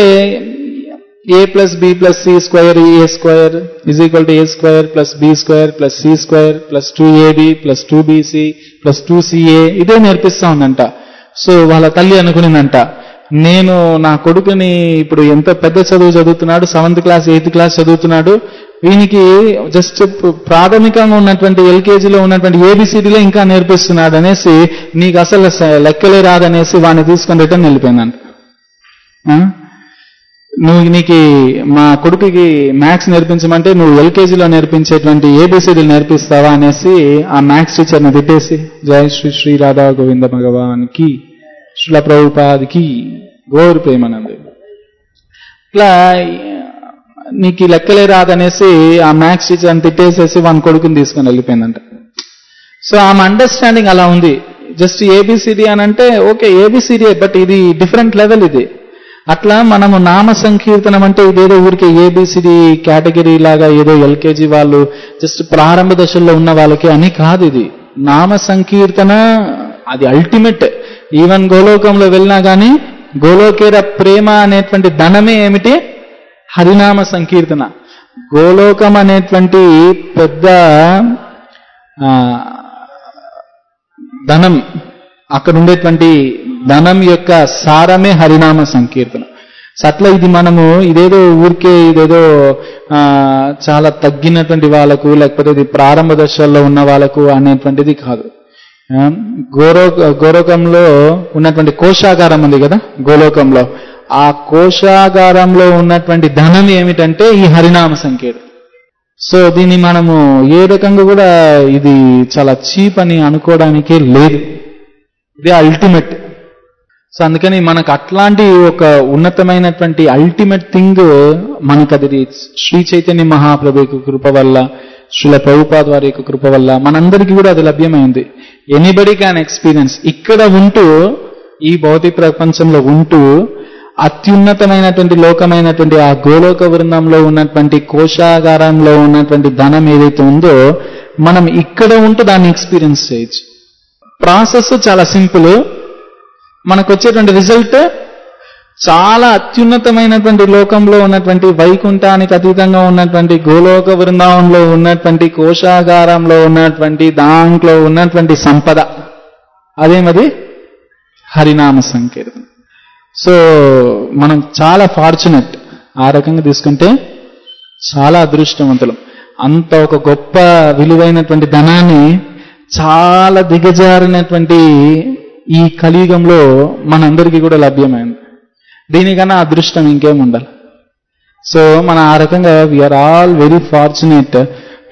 A plus B plus C square A square is equal to A square plus B square plus C square plus two A B plus two B C plus two C A ఇదే నేర్పిస్తా ఉందంట so వాళ్ళ తల్లి అనుకునిందంట నేను నా కొడుకుని ఇప్పుడు ఎంత పెద్ద చదువు చదువుతున్నాడు సెవెంత్ క్లాస్ ఎయిత్ క్లాస్ చదువుతున్నాడు వీనికి జస్ట్ ప్రాథమికంగా ఉన్నటువంటి ఎల్కేజీలో ఉన్నటువంటి ఏబిసిడిలో ఇంకా నేర్పిస్తున్నాడు అనేసి నీకు అసలు స- లెక్కలే రాదనేసి వాడిని తీసుకొని రిటర్న్ వెళ్ళిపోయిందంట ఆ? నువ్వు నీకు మా కొడుకుకి మ్యాథ్స్ నేర్పించమంటే నువ్వు ఎల్కేజీలో నేర్పించేటువంటి ఏబిసిడీలు నేర్పిస్తావా అనేసి ఆ మ్యాథ్స్ టీచర్ని తిట్టేసి జయ శ్రీ శ్రీ రాధా గోవింద భగవాన్కి శ్రీల ప్రభుపాదికి గోరు ప్రేమనంది ఇట్లా నీకు ఈ లెక్కలే రాదనేసి ఆ మ్యాథ్స్ టీచర్ని తిట్టేసేసి వాని కొడుకుని తీసుకొని వెళ్ళిపోయిందంట సో ఆమె అండర్స్టాండింగ్ అలా ఉంది జస్ట్ ఏబిసిడి అని అంటే ఓకే ఏబిసిడి బట్ ఇది డిఫరెంట్ లెవెల్ ఇది అట్లా మనము నామ సంకీర్తనం అంటే ఇదేదో ఊరికే ఏబిసిడి కేటగిరీ లాగా ఏదో ఎల్కేజీ వాళ్ళు జస్ట్ ప్రారంభ దశల్లో ఉన్న వాళ్ళకి అని కాదు ఇది నామ సంకీర్తన అది అల్టిమేట్ ఈవెన్ గోలోకంలో వెళ్ళినా కానీ గోలోకేర ప్రేమ అనేటువంటి ధనమే ఏమిటి హరినామ సంకీర్తన గోలోకం అనేటువంటి పెద్ద ఆ, ధనం అక్కడ ఉండేటువంటి ధనం యొక్క సారమే హరినామ సంకీర్తన సో అట్లా ఇది మనము ఇదేదో ఊరికే ఇదేదో ఆ, చాలా తగ్గినటువంటి వాళ్ళకు లేకపోతే ఇది ప్రారంభ దశల్లో ఉన్న వాళ్ళకు అనేటువంటిది కాదు ఆ, గోరో గోలోకంలో ఉన్నటువంటి కోశాగారం ఉంది కదా గోలోకంలో ఆ కోశాగారంలో ఉన్నటువంటి ధనం ఏమిటంటే ఈ హరినామ సంకీర్తన సో దీన్ని మనము ఏ రకంగా కూడా ఇది చాలా చీప్ అని అనుకోవడానికే లేదు ఇదే అల్టిమేట్ సో అందుకని మనకు అట్లాంటి ఒక ఉన్నతమైనటువంటి అల్టిమేట్ థింగ్ మనకు అది శ్రీ చైతన్య మహాప్రభు యొక్క కృప వల్ల శ్రీల ప్రభుపాద్ వారి యొక్క కృప వల్ల మనందరికీ కూడా అది లభ్యమైంది ఎనీబడి క్యాన్ ఎక్స్పీరియన్స్ ఇక్కడ ఉంటూ ఈ భౌతిక ప్రపంచంలో ఉంటూ అత్యున్నతమైనటువంటి లోకమైనటువంటి ఆ గోలోక వృందంలో ఉన్నటువంటి కోశాగారంలో ఉన్నటువంటి ధనం ఏదైతే ఉందో మనం ఇక్కడ ఉంటూ దాన్ని ఎక్స్పీరియన్స్ చేయొచ్చు ప్రాసెస్ చాలా సింపుల్ మనకు వచ్చేటువంటి రిజల్ట్ చాలా అత్యున్నతమైనటువంటి లోకంలో ఉన్నటువంటి వైకుంఠానికి అతీతంగా ఉన్నటువంటి గోలోక బృందావనంలో ఉన్నటువంటి కోశాగారంలో ఉన్నటువంటి దాంట్లో ఉన్నటువంటి సంపద అదేమది హరినామ సంకీర్తన సో మనం చాలా ఫార్చునేట్ ఆ రకంగా తీసుకుంటే చాలా అదృష్టవంతులం అంత ఒక గొప్ప విలువైనటువంటి ధనాన్ని చాలా దిగజారినటువంటి ఈ కలియుగంలో మనందరికీ కూడా లభ్యమైంది దీనికన్నా అదృష్టం ఇంకేం ఉండాలి సో మన ఆ రకంగా we're all very fortunate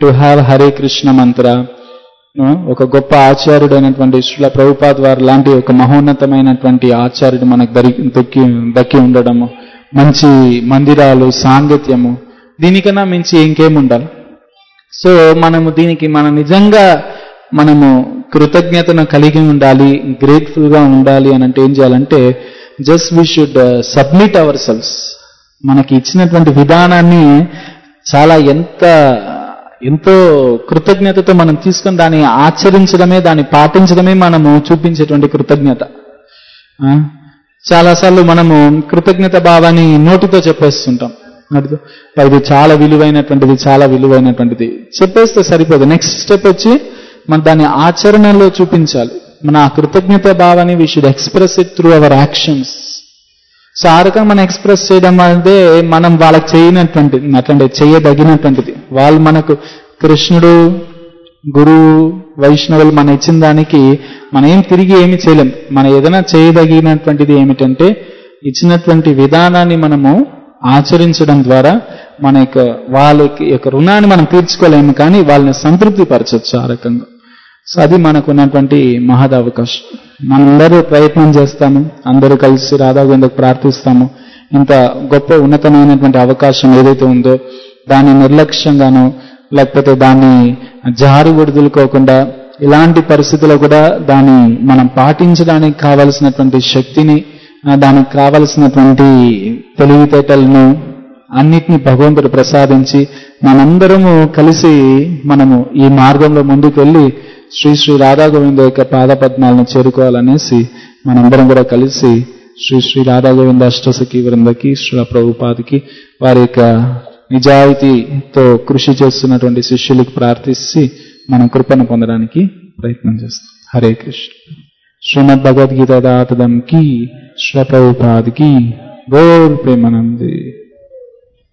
to have Hare Krishna mantra ఆ, ఒక గొప్ప ఆచార్యుడైనటువంటి శ్రీల ప్రభుపాద్ వారు లాంటి ఒక మహోన్నతమైనటువంటి ఆచార్యుడు మనకు దరి దక్కి దక్కి ఉండడము మంచి మందిరాలు సాంగత్యము దీనికన్నా మించి ఇంకేం ఉండాలి సో మనము దీనికి మన నిజంగా మనము కృతజ్ఞతను కలిగి ఉండాలి గ్రేట్ఫుల్ గా ఉండాలి అని అంటే ఏం చేయాలంటే just we should submit our selves మనకి ఇచ్చినటువంటి విధానాన్ని చాలా ఎంత ఎంతో కృతజ్ఞతతో మనం తీసుకొని దాన్ని ఆచరించడమే దాన్ని పాటించడమే మనము చూపించేటువంటి కృతజ్ఞత ఆ? చాలాసార్లు మనము కృతజ్ఞత భావాన్ని నోటితో చెప్పేస్తుంటాం నోటితో "పా, ఇది చాలా విలువైనటువంటిది చాలా విలువైనటువంటిది చెప్పేస్తే సరిపోదు నెక్స్ట్ స్టెప్ వచ్చి మన దాన్ని ఆచరణలో చూపించాలి మన ఆ కృతజ్ఞత భావాన్ని we should express it through our actions so ఆ రకంగా మనం ఎక్స్ప్రెస్ చేయడం అంటే మనం వాళ్ళకి చేయనటువంటిది అట్లాంటి చేయదగినటువంటిది వాళ్ళు మనకు కృష్ణుడు గురువు వైష్ణవులు మన ఇచ్చిన దానికి మనం ఏం తిరిగి ఏమి చేయలేం మనం ఏదైనా చేయదగినటువంటిది ఏమిటంటే ఇచ్చినటువంటి విధానాన్ని మనము ఆచరించడం ద్వారా మన యొక్క వాళ్ళకి యొక్క రుణాన్ని మనం తీర్చుకోలేము కానీ వాళ్ళని సంతృప్తి పరచొచ్చు ఆ రకంగా సో అది మనకు ఉన్నటువంటి మహద్ అవకాశం మనందరూ ప్రయత్నం చేస్తాము అందరూ కలిసి రాధాగోవిందకు ప్రార్థిస్తాము ఇంత గొప్ప ఉన్నతమైనటువంటి అవకాశం ఏదైతే ఉందో దాన్ని నిర్లక్ష్యంగానో లేకపోతే దాన్ని జారి వదులుకోకుండా ఇలాంటి పరిస్థితుల్లో కూడా దాన్ని మనం పాటించడానికి కావలసినటువంటి శక్తిని ఆ, దానికి కావలసినటువంటి తెలివితేటలను అన్నిటిని భగవంతుడు ప్రసాదించి మనందరము కలిసి మనము ఈ మార్గంలో ముందుకు వెళ్ళి శ్రీ శ్రీ రాధా గోవింద యొక్క పాదపద్మాలను చేరుకోవాలనేసి మనందరం కూడా కలిసి శ్రీ శ్రీ రాధా గోవింద అష్టసఖి వృందకి శ్రీ ప్రభుపాదికి వారి యొక్క నిజాయితీతో కృషి చేస్తున్నటువంటి శిష్యులకు ప్రార్థించి మనం కృపను పొందడానికి ప్రయత్నం చేస్తాం హరే కృష్ణ శ్రీమద్ భగవద్గీత దాతదం కి శ్రీ ప్రభుపాదికి గోర్ ప్రేమానంది